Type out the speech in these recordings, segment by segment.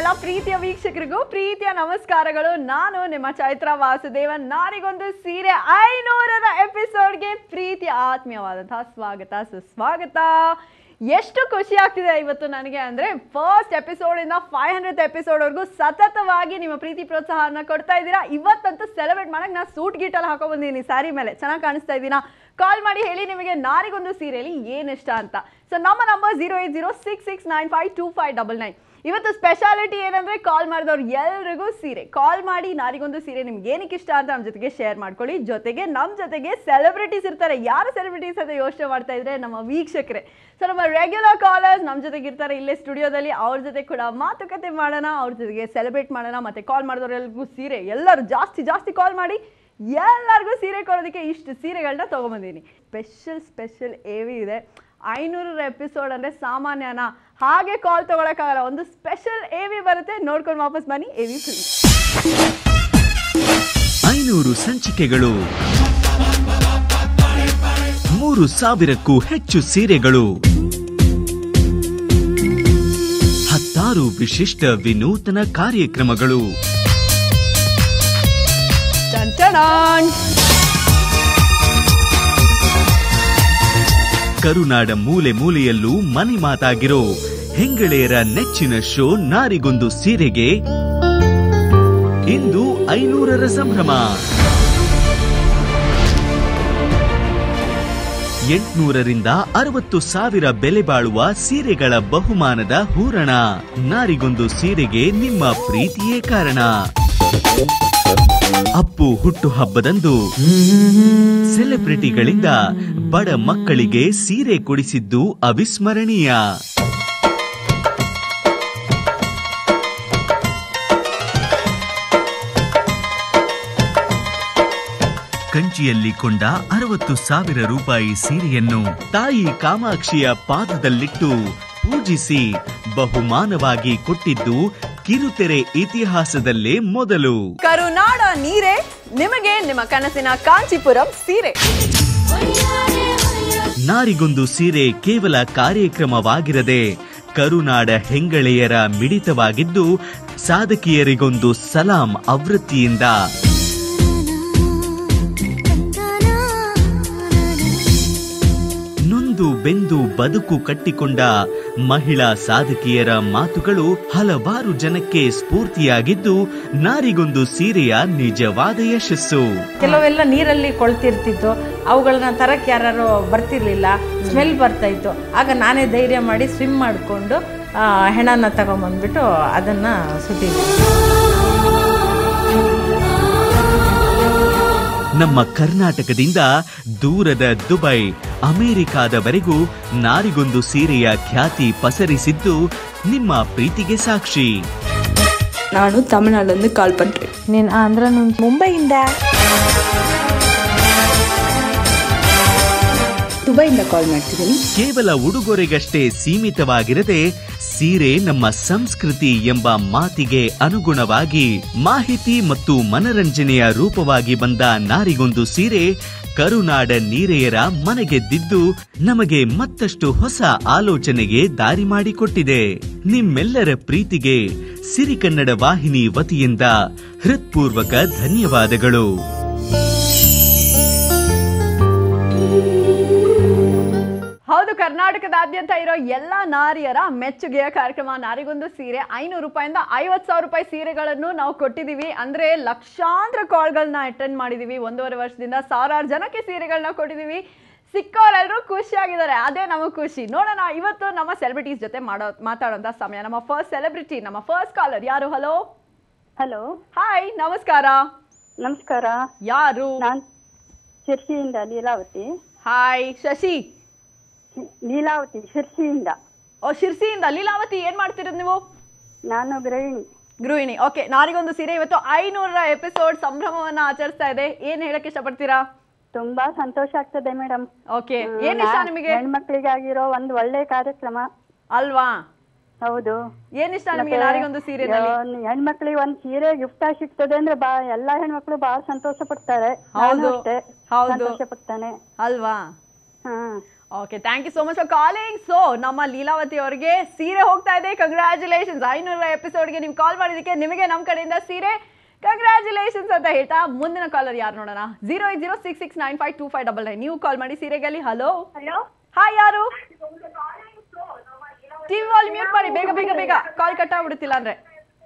ಎಲ್ಲ ಪ್ರೀತಿಯ ವೀಕ್ಷಕರಿಗೂ ಪ್ರೀತಿಯ ನಮಸ್ಕಾರಗಳು ನಾನು ನಿಮ್ಮ ಚೈತ್ರ ವಾಸುದೇವನ್ ನಾರಿಗೊಂದು ಸೀರೆ ಐನೂರರ ಎಪಿಸೋಡ್ಗೆ ಪ್ರೀತಿಯ ಆತ್ಮೀಯವಾದಂತಹ ಸ್ವಾಗತ ಸುಸ್ವಾಗತ ಎಷ್ಟು ಖುಷಿ ಆಗ್ತಿದೆ ಇವತ್ತು ನನಗೆ ಅಂದ್ರೆ ಫಸ್ಟ್ ಎಪಿಸೋಡ್ ಇಂದ ಫೈವ್ ಹಂಡ್ರೆಡ್ ಎಪಿಸೋಡ್ ವರೆಗೂ ಸತತವಾಗಿ ನಿಮ್ಮ ಪ್ರೀತಿ ಪ್ರೋತ್ಸಾಹನ ಕೊಡ್ತಾ ಇದ್ದೀರಾ ಇವತ್ತಂತೂ ಸೆಲೆಬ್ರೇಟ್ ಮಾಡಕ್ ನಾನು ಸೂಟ್ ಗೀಟಲ್ಲಿ ಹಾಕೋ ಬಂದಿದ್ದೀನಿ ಸ್ಯಾರಿ ಮೇಲೆ ಚೆನ್ನಾಗಿ ಕಾಣಿಸ್ತಾ ಇದ್ದೀನಾ ಕಾಲ್ ಮಾಡಿ ಹೇಳಿ ನಿಮಗೆ ನಾರಿಗೊಂದು ಸೀರೆಯಲ್ಲಿ ಏನು ಇಷ್ಟ ಅಂತ ಸೊ ನಮ್ಮ number zero eight zero six six nine five two five double nine ಇವತ್ತು ಸ್ಪೆಷಾಲಿಟಿ ಏನಂದ್ರೆ ಕಾಲ್ ಮಾಡಿದವ್ರು ಎಲ್ರಿಗೂ ಸೀರೆ ಕಾಲ್ ಮಾಡಿ ನಾರಿಗೊಂದು ಸೀರೆ ನಿಮ್ಗೆ ಏನಕ್ಕೆ ಇಷ್ಟ ಅಂತ ನಮ್ಮ ಜೊತೆಗೆ ಶೇರ್ ಮಾಡ್ಕೊಳ್ಳಿ ಜೊತೆಗೆ ನಮ್ಮ ಜೊತೆಗೆ ಸೆಲೆಬ್ರಿಟೀಸ್ ಇರ್ತಾರೆ ಯಾರು ಸೆಲೆಬ್ರಿಟೀಸ್ ಅಂತ ಯೋಚನೆ ಮಾಡ್ತಾ ಇದ್ರೆ ನಮ್ಮ ವೀಕ್ಷಕರೇ ಸೊ ನಮ್ಮ ರೆಗ್ಯುಲರ್ ಕಾಲರ್ಸ್ ನಮ್ಮ ಜೊತೆಗೆ ಇರ್ತಾರೆ ಇಲ್ಲೇ ಸ್ಟುಡಿಯೋದಲ್ಲಿ ಅವ್ರ ಜೊತೆ ಕೂಡ ಮಾತುಕತೆ ಮಾಡೋಣ ಅವ್ರ ಜೊತೆಗೆ ಸೆಲೆಬ್ರೇಟ್ ಮಾಡೋಣ ಮತ್ತೆ ಕಾಲ್ ಮಾಡಿದವ್ರೆಲ್ರಿಗೂ ಸೀರೆ ಎಲ್ಲರೂ ಜಾಸ್ತಿ ಜಾಸ್ತಿ ಕಾಲ್ ಮಾಡಿ ಎಲ್ಲರಿಗೂ ಸೀರೆ ಕೊಡೋದಕ್ಕೆ ಇಷ್ಟು ಸೀರೆಗಳನ್ನ ತೊಗೊಂಬಂದೀನಿ ಸ್ಪೆಷಲ್ ಸ್ಪೆಷಲ್ ಏವಿ ಇದೆ ಐನೂರರ ಎಪಿಸೋಡ್ ಅಂದರೆ ಸಾಮಾನ್ಯನ ಹಾಗೆ ಕಾಲ್ ತೊಗೊಳಕ್ಕಾಗಲ್ಲ ಒಂದು ಸ್ಪೆಷಲ್ ಏವಿ ಬರುತ್ತೆ ನೋಡ್ಕೊಂಡು ವಾಪಸ್ ಬನ್ನಿ ಏವಿ ಫ್ರೀ ಐನೂರು ಸಂಚಿಕೆಗಳು ಮೂರು ಸಾವಿರಕ್ಕೂ ಹೆಚ್ಚು ಸೀರೆಗಳು ಹತ್ತಾರು ವಿಶಿಷ್ಟ ವಿನೂತನ ಕಾರ್ಯಕ್ರಮಗಳು ಚಂಚಣಾನ್ ಕರುನಾಡ ಮೂಲೆ ಮೂಲೆಯಲ್ಲೂ ಮನೆ ಮಾತಾಗಿರೋ ಹೆಂಗಳೆಯರ ನೆಚ್ಚಿನ ಶೋ ನಾರಿಗೊಂದು ಸೀರೆಗೆ ಇಂದು ಐನೂರರ ಸಂಭ್ರಮ ಎಂಟ್ನೂರರಿಂದ ಅರವತ್ತು ಸಾವಿರ ಬೆಲೆ ಬಾಳುವ ಸೀರೆಗಳ ಬಹುಮಾನದ ಹೂರಣ ನಾರಿಗೊಂದು ಸೀರೆಗೆ ನಿಮ್ಮ ಪ್ರೀತಿಯೇ ಕಾರಣ ಅಪ್ಪು ಹುಟ್ಟು ಹಬ್ಬದಂದು ಸೆಲೆಬ್ರಿಟಿಗಳಿಂದ ಬಡ ಮಕ್ಕಳಿಗೆ ಸೀರೆ ಕೊಡಿಸಿದ್ದು ಅವಿಸ್ಮರಣೀಯ ಕಂಚಿಯಲ್ಲಿ ಕೊಂಡ ಅರವತ್ತು ಸಾವಿರ ರೂಪಾಯಿ ಸೀರೆಯನ್ನು ತಾಯಿ ಕಾಮಾಕ್ಷಿಯ ಪಾದದಲ್ಲಿಟ್ಟು ಪೂಜಿಸಿ ಬಹುಮಾನವಾಗಿ ಕೊಟ್ಟಿದ್ದು ಕಿರುತೆರೆ ಇತಿಹಾಸದಲ್ಲೇ ಮೊದಲು ಕರುನಾಡ ನೀರೇ ನಿಮಗೆ ನಿಮ್ಮ ಕನಸಿನ ಕಾಂಚೀಪುರಂ ಸೀರೆ ನಾರಿಗೊಂದು ಸೀರೆ ಕೇವಲ ಕಾರ್ಯಕ್ರಮವಾಗಿರದೆ ಕರುನಾಡ ಹೆಂಗಳೆಯರ ಮಿಡಿತವಾಗಿದ್ದು ಸಾಧಕಿಯರಿಗೊಂದು ಸಲಾಂ ಆವೃತ್ತಿಯಿಂದ ನೊಂದು ಬೆಂದು ಬದುಕು ಕಟ್ಟಿಕೊಂಡ ಮಹಿಳಾ ಸಾಧಕಿಯರ ಮಾತುಗಳು ಹಲವಾರು ಜನಕ್ಕೆ ಸ್ಫೂರ್ತಿಯಾಗಿದ್ದು ನಾರಿಗೊಂದು ಸೀರೆಯ ನಿಜವಾದ ಯಶಸ್ಸು ಕೆಲವೆಲ್ಲ ನೀರಲ್ಲಿ ಕೊಳ್ತಿರ್ತಿತ್ತು ಅವುಗಳನ್ನ ತರಕ್ಕೆ ಯಾರು ಬರ್ತಿರ್ಲಿಲ್ಲ ಸ್ಮೆಲ್ ಬರ್ತಾ ಇತ್ತು ಆಗ ನಾನೇ ಧೈರ್ಯ ಮಾಡಿ ಸ್ವಿಮ್ ಮಾಡಿಕೊಂಡು ಹೆಣನ ತಗೊಂಬಂದ್ಬಿಟ್ಟು ಅದನ್ನ ಸುಟ್ಟಿದ್ದೆ ನಮ್ಮ ಕರ್ನಾಟಕದಿಂದ ದೂರದ ದುಬೈ ಅಮೆರಿಕಾದವರೆಗೂ ನಾರಿಗೊಂದು ಸೀರೆಯ ಖ್ಯಾತಿ ಪಸರಿಸಿದ್ದು ನಿಮ್ಮ ಪ್ರೀತಿಗೆ ಸಾಕ್ಷಿ ನಾನು ತಮಿಳ್ನಾಡಿಂದ ಕಾಲ್ ಪண்றேன் ನೀನು ಅಂದ್ರೆ ಮುಂಬೈಯಿಂದ ದುಬೈಯಿಂದ ಕಾಲ್ ಮಾಡ್ತಿದ್ದೀನಿ ಕೇವಲ ಉಡುಗೊರೆಗಷ್ಟೇ ಸೀಮಿತವಾಗಿರದೆ ಸೀರೆ ನಮ್ಮ ಸಂಸ್ಕೃತಿ ಎಂಬ ಮಾತಿಗೆ ಅನುಗುಣವಾಗಿ ಮಾಹಿತಿ ಮತ್ತು ಮನರಂಜನೆಯ ರೂಪವಾಗಿ ಬಂದ ನಾರಿಗೊಂದು ಸೀರೆ ಕರುನಾಡ ನೀರೆಯರ ಮನೆಗೆದ್ದಿದ್ದು ನಮಗೆ ಮತ್ತಷ್ಟು ಹೊಸ ಆಲೋಚನೆಗೆ ದಾರಿ ಮಾಡಿಕೊಟ್ಟಿದೆ ನಿಮ್ಮೆಲ್ಲರ ಪ್ರೀತಿಗೆ ಸಿರಿಕನ್ನಡ ವಾಹಿನಿ ವತಿಯಿಂದ ಹೃತ್ಪೂರ್ವಕ ಧನ್ಯವಾದಗಳು ಹೌದು ಕರ್ನಾಟಕದಾದ್ಯಂತ ಇರೋ ಎಲ್ಲ ನಾರಿಯರ ಮೆಚ್ಚುಗೆಯ ಕಾರ್ಯಕ್ರಮ ನಾರಿಗೊಂದು ಸೀರೆ ಐನೂರು ರೂಪಾಯಿಂದ ಐವತ್ತು ಸಾವಿರ ರೂಪಾಯಿ ಸೀರೆಗಳನ್ನು ನಾವು ಕೊಟ್ಟಿದ್ದೀವಿ ಅಂದ್ರೆ ಲಕ್ಷಾಂತರ ಕಾಲ್ಗಳನ್ನ ಅಟೆಂಡ್ ಮಾಡಿದೀವಿ ಒಂದೂವರೆ ವರ್ಷದಿಂದ ಸಾವಿರಾರು ಜನಕ್ಕೆ ಸೀರೆಗಳನ್ನ ಕೊಟ್ಟಿದ್ದೀವಿ ಸಿಕ್ಕೋರೆಲ್ಲರೂ ಖುಷಿಯಾಗಿದ್ದಾರೆ ಅದೇ ನಮಗೆ ಖುಷಿ ನೋಡೋಣ ಇವತ್ತು ನಮ್ಮ ಸೆಲೆಬ್ರಿಟೀಸ್ ಜೊತೆ ಮಾಡೋ ಮಾತಾಡೋಂಥ ಸಮಯ ನಮ್ಮ ಫಸ್ಟ್ ಸೆಲೆಬ್ರಿಟಿ ನಮ್ಮ ಫಸ್ಟ್ ಕಾಲರ್ ಯಾರು ಹಲೋ ಹಲೋ ಹಾಯ್ ನಮಸ್ಕಾರ ನಮಸ್ಕಾರ ಯಾರು ನಾನ್ ಶಿರ್ಸಿಯಿಂದ ಲೀಲಾವತಿ ಹಾಯ್ ಶಶಿ ಲೀಲಾವತಿ ಶಿರ್ಸಿಯಿಂದ ಓ ಶಿರ್ಸಿಯಿಂದ ಲೀಲಾವತಿ ಏನ್ ಮಾಡ್ತಿರೋದು ನೀವು ನಾನು ಗೃಹಿಣಿ ಗೃಹಿಣಿ ಓಕೆ ನಾರಿಗೊಂದು ಸೀರೆ ಇವತ್ತು ಐನೂರರ ಎಪಿಸೋಡ್ ಸಂಭ್ರಮವನ್ನ ಆಚರಿಸ್ತಾ ಇದೆ ಏನ್ ಹೇಳಕ್ ಇಷ್ಟಪಡ್ತೀರಾ ತುಂಬಾ ಸಂತೋಷ ಆಗ್ತದೆ ಮೇಡಮ್ ಓಕೆ ಏನ್ ಇಷ್ಟ ನಿಮಗೆ ಹೆಣ್ಮಕ್ಳಿಗಾಗಿರೋ ಒಂದು ಒಳ್ಳೆ ಕಾರ್ಯಕ್ರಮ ಅಲ್ವಾ ಹೌದು ಏನ್ ಇಷ್ಟ ನಿಮಗೆ ನಾರಿಗೊಂದು ಸೀರೆನಲ್ಲಿ ಹೆಣ್ಮಕ್ಳಿಗೆ ಒಂದ್ ಸೀರೆ ಗಿಫ್ಟ್ ಆಗಿ ಸಿಗ್ತದೆ ಅಂದ್ರೆ ಬಾ ಎಲ್ಲಾ ಹೆಣ್ಮಕ್ಳು ಬಹಳ ಸಂತೋಷ ಪಡ್ತಾರೆ ನಾನು ಹೌದು. ಅಷ್ಟೇ ಹೌದು. ಸಂತೋಷ ಪಡ್ತಾನೆ ಅಲ್ವಾ hmm okay thank you so much for calling so ನಮ್ಮ ಲೀಲಾವತಿ ಅವರಿಗೆ ಸೀರೆ ಹೋಗ್ತಾ ಇದೆ ಕಂಗ್ರ್ಯಾಚುಲೇಷನ್ಸ್ ಐನೂರ ಎಪಿಸೋಡ್ಗೆ ನೀವು ಕಾಲ್ ಮಾಡಿದ್ದಕ್ಕೆ ನಿಮಗೆ ನಮ್ಮ ಕಡೆಯಿಂದ ಸೀರೆ ಕಂಗ್ರ್ಯಾಚುಲೇಷನ್ಸ್ ಅಂತ ಹೇಳ್ತಾ ಮುಂದಿನ ಕಾಲರ್ ಯಾರು ನೋಡೋಣ zero eight zero six six nine five two five double nine ನೀವು ಕಾಲ್ ಮಾಡಿ ಸೀರೆಗಲ್ಲಿ ಹಲೋ ಹಲೋ ಹಾಯ್ ಯಾರು ಟಿವಿ ವಾಲ್ ಮ್ಯೂಟ್ ಮಾಡಿ ಬೇಗ ಬೇಗ ಬೇಗ ಕಾಲ್ ಕಟ್ ಆಗ್ಬಿಡುತ್ತಿಲ್ಲ ಅಂದ್ರೆ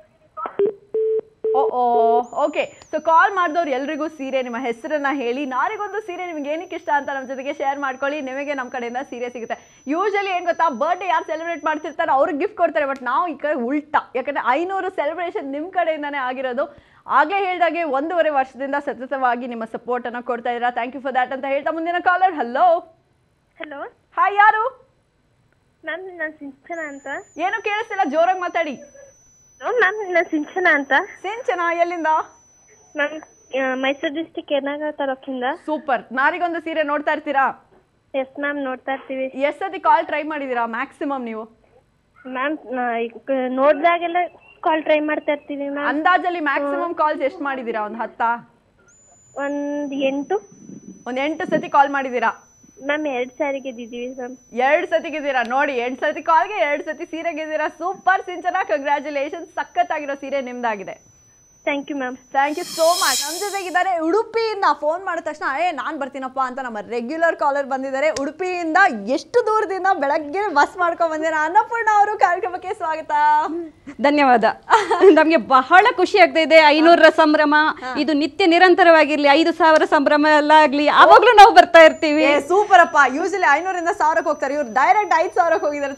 ಓ ಓ ಓಕೆ ಸೊ ಕಾಲ್ ಮಾಡಿದವ್ರು ಎಲ್ರಿಗೂ ಸೀರೆ ನಿಮ್ಮ ಹೆಸರನ್ನ ಹೇಳಿ ನಾರಿಗೊಂದು ಸೀರೆ ನಿಮ್ಗೆ ಏನಕ್ಕೆ ಇಷ್ಟ ಅಂತ ನಮ್ಮ ಜೊತೆಗೆ ಶೇರ್ ಮಾಡ್ಕೊಳ್ಳಿ ನಿಮಗೆ ನಮ್ಮ ಕಡೆಯಿಂದ ಸೀರೆ ಸಿಗುತ್ತೆ ಯೂಶಲಿ ಏನು ಗೊತ್ತಾ ಬರ್ಡೇ ಯಾರು ಸೆಲೆಬ್ರೇಟ್ ಮಾಡ್ತಿರ್ತಾರೆ ಅವ್ರಿಗೆ ಗಿಫ್ಟ್ ಕೊಡ್ತಾರೆ ಬಟ್ ನಾವು ಈ ಕಡೆ ಉಲ್ಟಾ ಯಾಕಂದ್ರೆ ಐನೂರು ಸೆಲೆಬ್ರೇಷನ್ ನಿಮ್ಮ ಕಡೆಯಿಂದನೇ ಆಗಿರೋದು ಆಗಲೇ ಹೇಳ್ದಾಗೆ ಒಂದೂವರೆ ವರ್ಷದಿಂದ ಸತತವಾಗಿ ನಿಮ್ಮ ಸಪೋರ್ಟನ್ನು ಕೊಡ್ತಾ ಇದ್ದೀರಾ ಥ್ಯಾಂಕ್ ಯು ಫಾರ್ ದ್ಯಾಟ್ ಅಂತ ಹೇಳ್ತಾ ಮುಂದಿನ ಕಾಲರ್ ಹಲೋ ಹಲೋ ಹಾಯ್ ಯಾರು ಮ್ಯಾಮ್ ನಾನು ಸಿಂಚನ ಅಂತ ಏನು ಕೇಳಿಸ್ತಿಲ್ಲ ಜೋರಾಗಿ ಮಾತಾಡಿ ಮ್ಯಾಮ್ ನಾನು ಸಿಂಚನ ಅಂತ ಸಿಂಚನ ಎಲ್ಲಿಂದ ಮ್ಯಾಮ್ ಮೈಸೂರು ಡಿಸ್ಟಿಕ್ ಯರ್ನಾಗ ತಾಲೂಕಿಂದ ಸೂಪರ್ ನಾರಿಗೊಂದು ಸೀರೆ ನೋಡ್ತಾ ಇರ್ತೀರಾ ಎಸ್ ಮ್ಯಾಮ್ ನೋಡ್ತಾ ಇರ್ತೀವಿ ಎಷ್ಟು ಸತಿ ಕಾಲ್ ಟ್ರೈ ಮಾಡಿದ್ದೀರಾ ಮ್ಯಾಕ್ಸಿಮಮ್ ನೀವು ಮ್ಯಾಮ್ ನೋಡಿದಾಗೆಲ್ಲ ಕಾಲ್ ಟ್ರೈ ಮಾಡ್ತಾ ಇರ್ತೀವಿ ಮ್ಯಾಮ್ ಅಂದಾಜಲ್ಲಿ ಮ್ಯಾಕ್ಸಿಮಮ್ ಕಾಲ್ಸ್ ಎಷ್ಟು ಮಾಡಿದ್ದೀರಾ ಒಂದು ಹತ್ತಾ ಒಂದು ಎಂಟು ಒಂದು ಎಂಟು ಸತಿ ಕಾಲ್ ಮಾಡಿದ್ದೀರಾ ಮ್ಯಾಮ್ ಎರಡು ಸಾರಿ ಗೆದ್ದಿದ್ದೀವಿ ಮ್ಯಾಮ್ ಎರಡು ಸತಿ ಗೆದ್ದೀರಾ ನೋಡಿ ಎಂಟು ಸತಿ ಕಾಲ್ಗೆ ಎರಡು ಸತಿ ಸೀರೆ ಗೆದ್ದೀರಾ ಸೂಪರ್ ಸಿಂಚನ ಕಂಗ್ರ್ಯಾಚುಲೇಷನ್ ಸಖತ್ತಾಗಿರೋ ಸೀರೆ ನಿಮ್ದಾಗಿದೆ thank you ma'am thank you so much ನಮ್ಮ ಜೊತೆಗಿದ್ದಾರೆ ಉಡುಪಿಯಿಂದ ಫೋನ್ ಮಾಡಿದ ತಕ್ಷಣ ಏ ನಾನು ಬರ್ತೀನಪ್ಪ ಅಂತ ನಮ್ಮ ರೆಗ್ಯುಲರ್ ಕಾಲರ್ ಬಂದಿದ್ದಾರೆ ಉಡುಪಿಯಿಂದ ಎಷ್ಟು ದೂರದಿಂದ ಬೆಳಗ್ಗೆ ಬಸ್ ಮಾಡ್ಕೊಂಡ್ ಬಂದಿದ್ದಾರೆ ಅನ್ನಪೂರ್ಣ ಅವರು ಕಾರ್ಯಕ್ರಮಕ್ಕೆ ಸ್ವಾಗತ ಧನ್ಯವಾದ ನಮಗೆ ಬಹಳ ಖುಷಿ ಆಗ್ತಾ ಇದೆ ಐನೂರರ ಸಂಭ್ರಮ ಇದು ನಿತ್ಯ ನಿರಂತರವಾಗಿರ್ಲಿ ಐದು ಸಾವಿರ ಸಂಭ್ರಮ ಎಲ್ಲ ಆಗ್ಲಿ ಆವಾಗ್ಲೂ ನಾವು ಬರ್ತಾ ಇರ್ತೀವಿ ಏ ಸೂಪರ್ ಅಪ್ಪ ಯೂಶಲಿ ಐನೂರಿಂದ ಸಾವಿರಕ್ಕೆ ಹೋಗ್ತಾರೆ ಇವ್ರು ಡೈರೆಕ್ಟ್ ಐದು ಸಾವಿರಕ್ಕೆ ಹೋಗಿದ್ದಾರೆ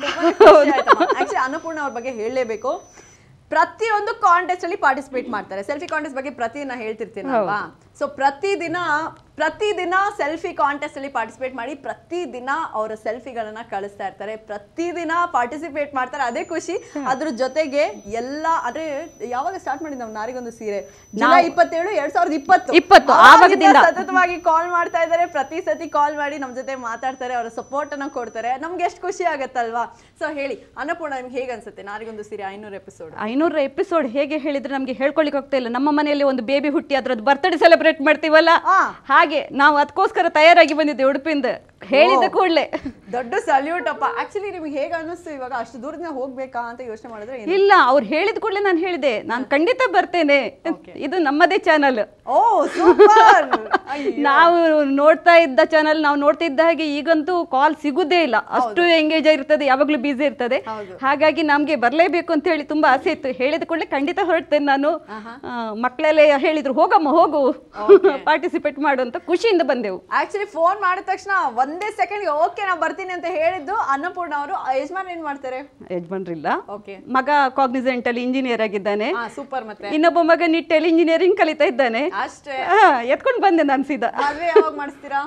ಆಕ್ಚುಲಿ ಅನ್ನಪೂರ್ಣ ಅವ್ರ ಬಗ್ಗೆ ಹೇಳಲೇಬೇಕು ಪ್ರತಿಯೊಂದು ಕಾಂಟೆಸ್ಟ್ ಅಲ್ಲಿ ಪಾರ್ಟಿಸಿಪೇಟ್ ಮಾಡ್ತಾರೆ ಸೆಲ್ಫಿ ಕಾಂಟೆಸ್ಟ್ ಬಗ್ಗೆ ಪ್ರತಿದಿನ ಹೇಳ್ತಿರ್ತೀನಿ ಅಲ್ವಾ ಸೊ ಪ್ರತಿದಿನ ಪ್ರತಿದಿನ ಸೆಲ್ಫಿ ಕಾಂಟೆಸ್ಟ್ ಅಲ್ಲಿ ಪಾರ್ಟಿಸಿಪೇಟ್ ಮಾಡಿ ಪ್ರತಿದಿನ ಅವರ ಸೆಲ್ಫಿಗಳನ್ನ ಕಳಿಸ್ತಾ ಇರ್ತಾರೆ ಪ್ರತಿದಿನ ಪಾರ್ಟಿಸಿಪೇಟ್ ಮಾಡ್ತಾರೆ ಅದೇ ಖುಷಿ ಅದ್ರ ಜೊತೆಗೆ ಎಲ್ಲ ಅಂದ್ರೆ ಯಾವಾಗ ಸ್ಟಾರ್ಟ್ ಮಾಡಿದ್ ನಾವು ನಾರಿಗೊಂದು ಸೀರೆ ಜುಲೈ ಇಪ್ಪತ್ತೇಳು ಎರಡ್ ಸಾವಿರದ ಇಪ್ಪತ್ತು ಇಪ್ಪತ್ತು, ಆವಾಗಿಂದ ಆವಾಗಿಂದ. ಸತತವಾಗಿ ಕಾಲ್ ಮಾಡ್ತಾ ಇದ್ದಾರೆ ಪ್ರತಿ ಸತಿ ಕಾಲ್ ಮಾಡಿ ನಮ್ಮ ಜೊತೆ ಮಾತಾಡ್ತಾರೆ ಅವರ ಸಪೋರ್ಟ್ ಅನ್ನ ಕೊಡ್ತಾರೆ ನಮ್ಗೆ ಎಷ್ಟು ಖುಷಿ ಆಗತ್ತಲ್ವಾ ಸೊ ಹೇಳಿ ಅನ್ನಪೂರ್ಣ ನಿಮ್ಗೆ ಹೇಗೆ ಅನ್ಸುತ್ತೆ ನಾರಿಗೊಂದು ಸೀರೆ ಐನೂರು ಎಪಿಸೋಡ್ ಐನೂರ ಎಪಿಸೋಡ್ ಹೇಗೆ ಹೇಳಿದ್ರೆ ನಮಗೆ ಹೇಳ್ಕೊಳಿಕ್ ಹೋಗ್ತಾ ಇಲ್ಲ ನಮ್ಮ ಮನೆಯಲ್ಲಿ ಒಂದು ಬೇಬಿ ಹುಟ್ಟಿ ಅದ್ರದ್ದು ಬರ್ತ್ಡೇ ಸೆಲೆಬ್ರೇಟ್ ಮಾಡ್ತೀವಲ್ಲ ಆ. ಹಾಗೆ ನಾವು ಅದಕ್ಕೋಸ್ಕರ ತಯಾರಾಗಿ ಬಂದಿದ್ದೆ ಉಡುಪಿಯಿಂದ ಹೇಳಿದ ಕೂಡಲೇ ದೊಡ್ಡ ಸಲ್ಯೂಟ್ ಅಪ್ಪ ಆಕ್ಚುಲಿ ನಿಮ್ಗೆ ಹೇಗೆ ಅನ್ನಿಸ್ತು ಇವಾಗ ಅಷ್ಟು ದೂರದಿಂದ ಹೋಗ್ಬೇಕಾ ಅಂತ ಯೋಚನೆ ಮಾಡಿದ್ರೆ ಏನು? ಇಲ್ಲ ಅವ್ರು ಹೇಳಿದ ಕೂಡಲೇ ನಾನು ಹೇಳಿದೆ ನಾನು ಖಂಡಿತ ಬರ್ತೇನೆ ಇದು ನಮ್ಮದೇ ಚಾನಲ್ ಓ ಸೂಪರ್ ನಾವು ನೋಡ್ತಾ ಇದ್ದ ಚಾನಲ್ ನಾವು ನೋಡ್ತಾ ಇದ್ದ ಹಾಗೆ ಈಗಂತೂ ಕಾಲ್ ಸಿಗುದೇ ಇಲ್ಲ ಅಷ್ಟು ಎಂಗೇಜ್ ಆಗಿರ್ತದೆ ಯಾವಾಗ್ಲೂ ಬಿಸಿ ಇರ್ತದೆ ಹಾಗಾಗಿ ನಮ್ಗೆ ಬರ್ಲೇಬೇಕು ಅಂತ ಹೇಳಿ ತುಂಬಾ ಆಸೆ ಇತ್ತು ಹೇಳಿದ ಕೂಡಲೇ ಖಂಡಿತ ಹೊರಡ್ತೇನೆ ನಾನು ಆ, ಮಕ್ಕಳೆಲ್ಲ ಹೇಳಿದ್ರು ಹೋಗಮ್ಮ ಹೋಗು ಪಾರ್ಟಿಸಿಪೇಟ್ ಮಾಡು ಅಂತ ಖುಷಿಯಿಂದ ಬಂದೆವು ಆಕ್ಚುಲಿ ಫೋನ್ ಮಾಡಿದ ತಕ್ಷಣ ಒಂದೇ ಸೆಕೆಂಡ್ ಓಕೆ ನಾ ಬರ್ತೀನಿ ಅಂತ ಹೇಳಿದ್ದು ಅನ್ನಪೂರ್ಣ ಅವರು ಯಜಮಾನ್ ಏನ್ ಮಾಡ್ತಾರೆ ಯಜಮಾನ್ರಿಲ್ಲ ಓಕೆ ಮಗ ಕಾಗ್ನಿಸೆಂಟ್ ಅಲ್ಲಿ ಇಂಜಿನಿಯರ್ ಆಗಿದ್ದಾನೆ ಹಾ ಸೂಪರ್ ಮತ್ತೆ ಇನ್ನೊಬ್ಬ ಮಗ ನಿಟ್ಟಲ್ಲಿ ಇಂಜಿನಿಯರಿಂಗ್ ಕಲಿತಾ ಇದ್ದಾನೆ ಅಷ್ಟೇ ಹಾ, ಎತ್ಕೊಂಡು ಬಂದೆ ನಾನು ಸೀದಾ ಮದ್ವೆ ಯಾವಾಗ ಮಾಡಿಸ್ತೀರಾ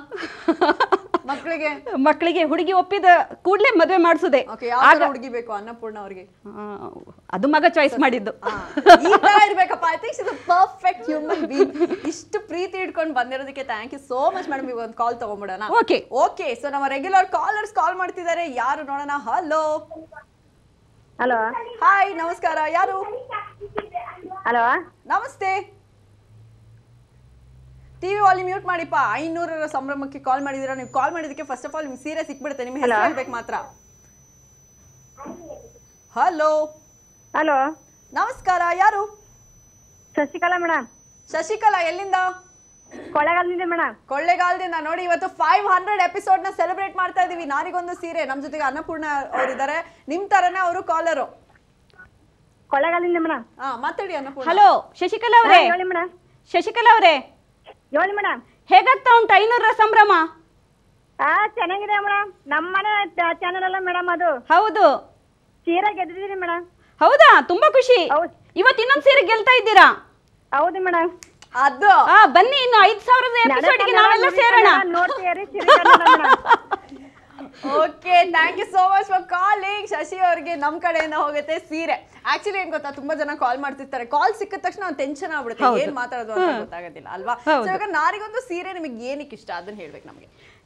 ಮಕ್ಕಳಿಗೆ ಮಕ್ಕಳಿಗೆ ಹುಡುಗಿ ಒಪ್ಪಿದ ಕೂಡಲೇ ಮದುವೆ ಮಾಡಿಸುದೆ ಓಕೆ ಯಾವ ತರ ಹುಡುಗಿ ಬೇಕು ಅನ್ನಪೂರ್ಣ ಅವ್ರಿಗೆ ಅದು ಮಗ ಚಾಯ್ಸ್ ಮಾಡಿದ್ದು ಈ ತರ ಇರ್ಬೇಕಪ್ಪ I think is perfect human being ಇಷ್ಟು ಪ್ರೀತಿ ಇಟ್ಕೊಂಡು ಬಂದಿರೋದಕ್ಕೆ thank you so much madam ಈಗ ಒಂದು ಕಾಲ್ ತಗೊಂಡ್ಬಿಡೋಣ Okay. ಓಕೆ ಸೊ ನಮ್ಮ ರೆಗ್ಯುಲರ್ ಕಾಲರ್ಸ್ ಕಾಲ್ ಮಾಡ್ತಿದ್ದಾರೆ ಯಾರು ನೋಡೋಣ ಹಲೋ ಹಲೋ ಹಾಯ್ ನಮಸ್ಕಾರ ಯಾರು ಹಲೋ ನಮಸ್ತೆ ಟಿವಿ ವಾಲಿ ಮ್ಯೂಟ್ ಮಾಡಿಪ್ಪ ಐನೂರರ ಸಂಭ್ರಮಕ್ಕೆ ಕಾಲ್ ಮಾಡಿದೀರಾ ನೀವು ಕಾಲ್ ಮಾಡಿದಕ್ಕೆ ಫಸ್ಟ್ ಆಫ್ ಆಲ್ ನಿಮ್ಗೆ ಸೀರೆ ಸಿಕ್ಬಿಡುತ್ತೆ ನಿಮ್ಮ ಹೆಸರು ಹೇಳ್ಬೇಕು ಮಾತ್ರ ಹಲೋ ಹಲೋ ನಮಸ್ಕಾರ ಯಾರು ಶಶಿಕಲಾ ಮೇಡಮ್ ಶಶಿಕಲಾ ಎಲ್ಲಿಂದ ಕೊಳ್ಳೇಗಾಲದಿಂದ ಮೇಡಮ್ ಕೊಳ್ಳೆಗಾಲದಿಂದ ನೋಡಿ ಇವತ್ತು ಫೈವ್ ಹಂಡ್ರೆಡ್ ಎಪಿಸೋಡ್ ನ ಸೆಲೆಬ್ರೇಟ್ ಮಾಡ್ತಾ ಇದೀವಿ ನಾರಿಗೊಂದು ಸೀರೆ ನಮ್ ಜೊತೆಗೆ ಅನ್ನಪೂರ್ಣ ಅವರಿದ್ದಾರೆ ನಿಮ್ ತರನೇ ಅವರು ಕಾಲರು ಕೊಳ್ಳೇಗಾಲದಿಂದ ಮೇಡಮ್ ಹಾ ಮಾತಾಡಿ ಅನ್ನಪೂರ್ಣ ಹಲೋ ಶಶಿಕಲಾ ಅವರೇ ಹೇಳಿ ಮೇಡಮ್ ಶಶಿಕಲಾ ಅವರೇ ಹೇಳಿ ಮೇಡಮ್ ಹೇಗಾಗ್ತಾ ಉಂಟು ಐನೂರರ ಸಂಭ್ರಮ ಹಾ ಚೆನ್ನಾಗಿದೆ ಮೇಡಮ್ ನಮ್ಮ ಮನೆ ಚಾನಲ್ ಅಲ್ಲ ಮೇಡಮ್ ಅದು ಹೌದು ಸೀರೆ ಗೆದ್ದಿದ್ದೀರಿ ಮೇಡಮ್ ಹೌದಾ ತುಂಬಾ ಖುಷಿ ಹೌದು. ಇವತ್ತು ಇನ್ನೊಂದ್ ಸೀರೆ ಗೆಲ್ತಾ ಇದ್ದೀರಾ ಹೌದು ಮೇಡಮ್ ಅದು ಆ ಬನ್ನಿ ಇನ್ನು ಐದ್ ಸಾವಿರದ ಎಪಿಸೋಡ್ಗೆ ನಾವೆಲ್ಲ ಸೇರೋಣ ನೋಡ್ತೀರಿ ಸೀರೆ madam okay thank you so much for calling Shashi ಅವ್ರಿಗೆ ನಮ್ ಕಡೆಯಿಂದ ಹೋಗುತ್ತೆ ಸೀರೆ ಆಕ್ಚುಲಿ ಏನ್ ಗೊತ್ತಾ ತುಂಬಾ ಜನ ಕಾಲ್ ಮಾಡ್ತಿರ್ತಾರೆ ಕಾಲ್ ಸಿಕ್ಕಿದ ತಕ್ಷಣ ಒಂದು ಟೆನ್ಷನ್ ಆಗ್ಬಿಡುತ್ತೆ ಏನ್ ಮಾತಾಡೋದು ಅಂತ ಗೊತ್ತಾಗೋದಿಲ್ಲ ಅಲ್ವಾ So, ಇವಾಗ ನಾರಿಗೊಂದು ಸೀರೆ ನಿಮಗೆ ಏನಕ್ಕೆ ಇಷ್ಟ ಅದನ್ನ ಹೇಳ್ಬೇಕು ನಮಗೆ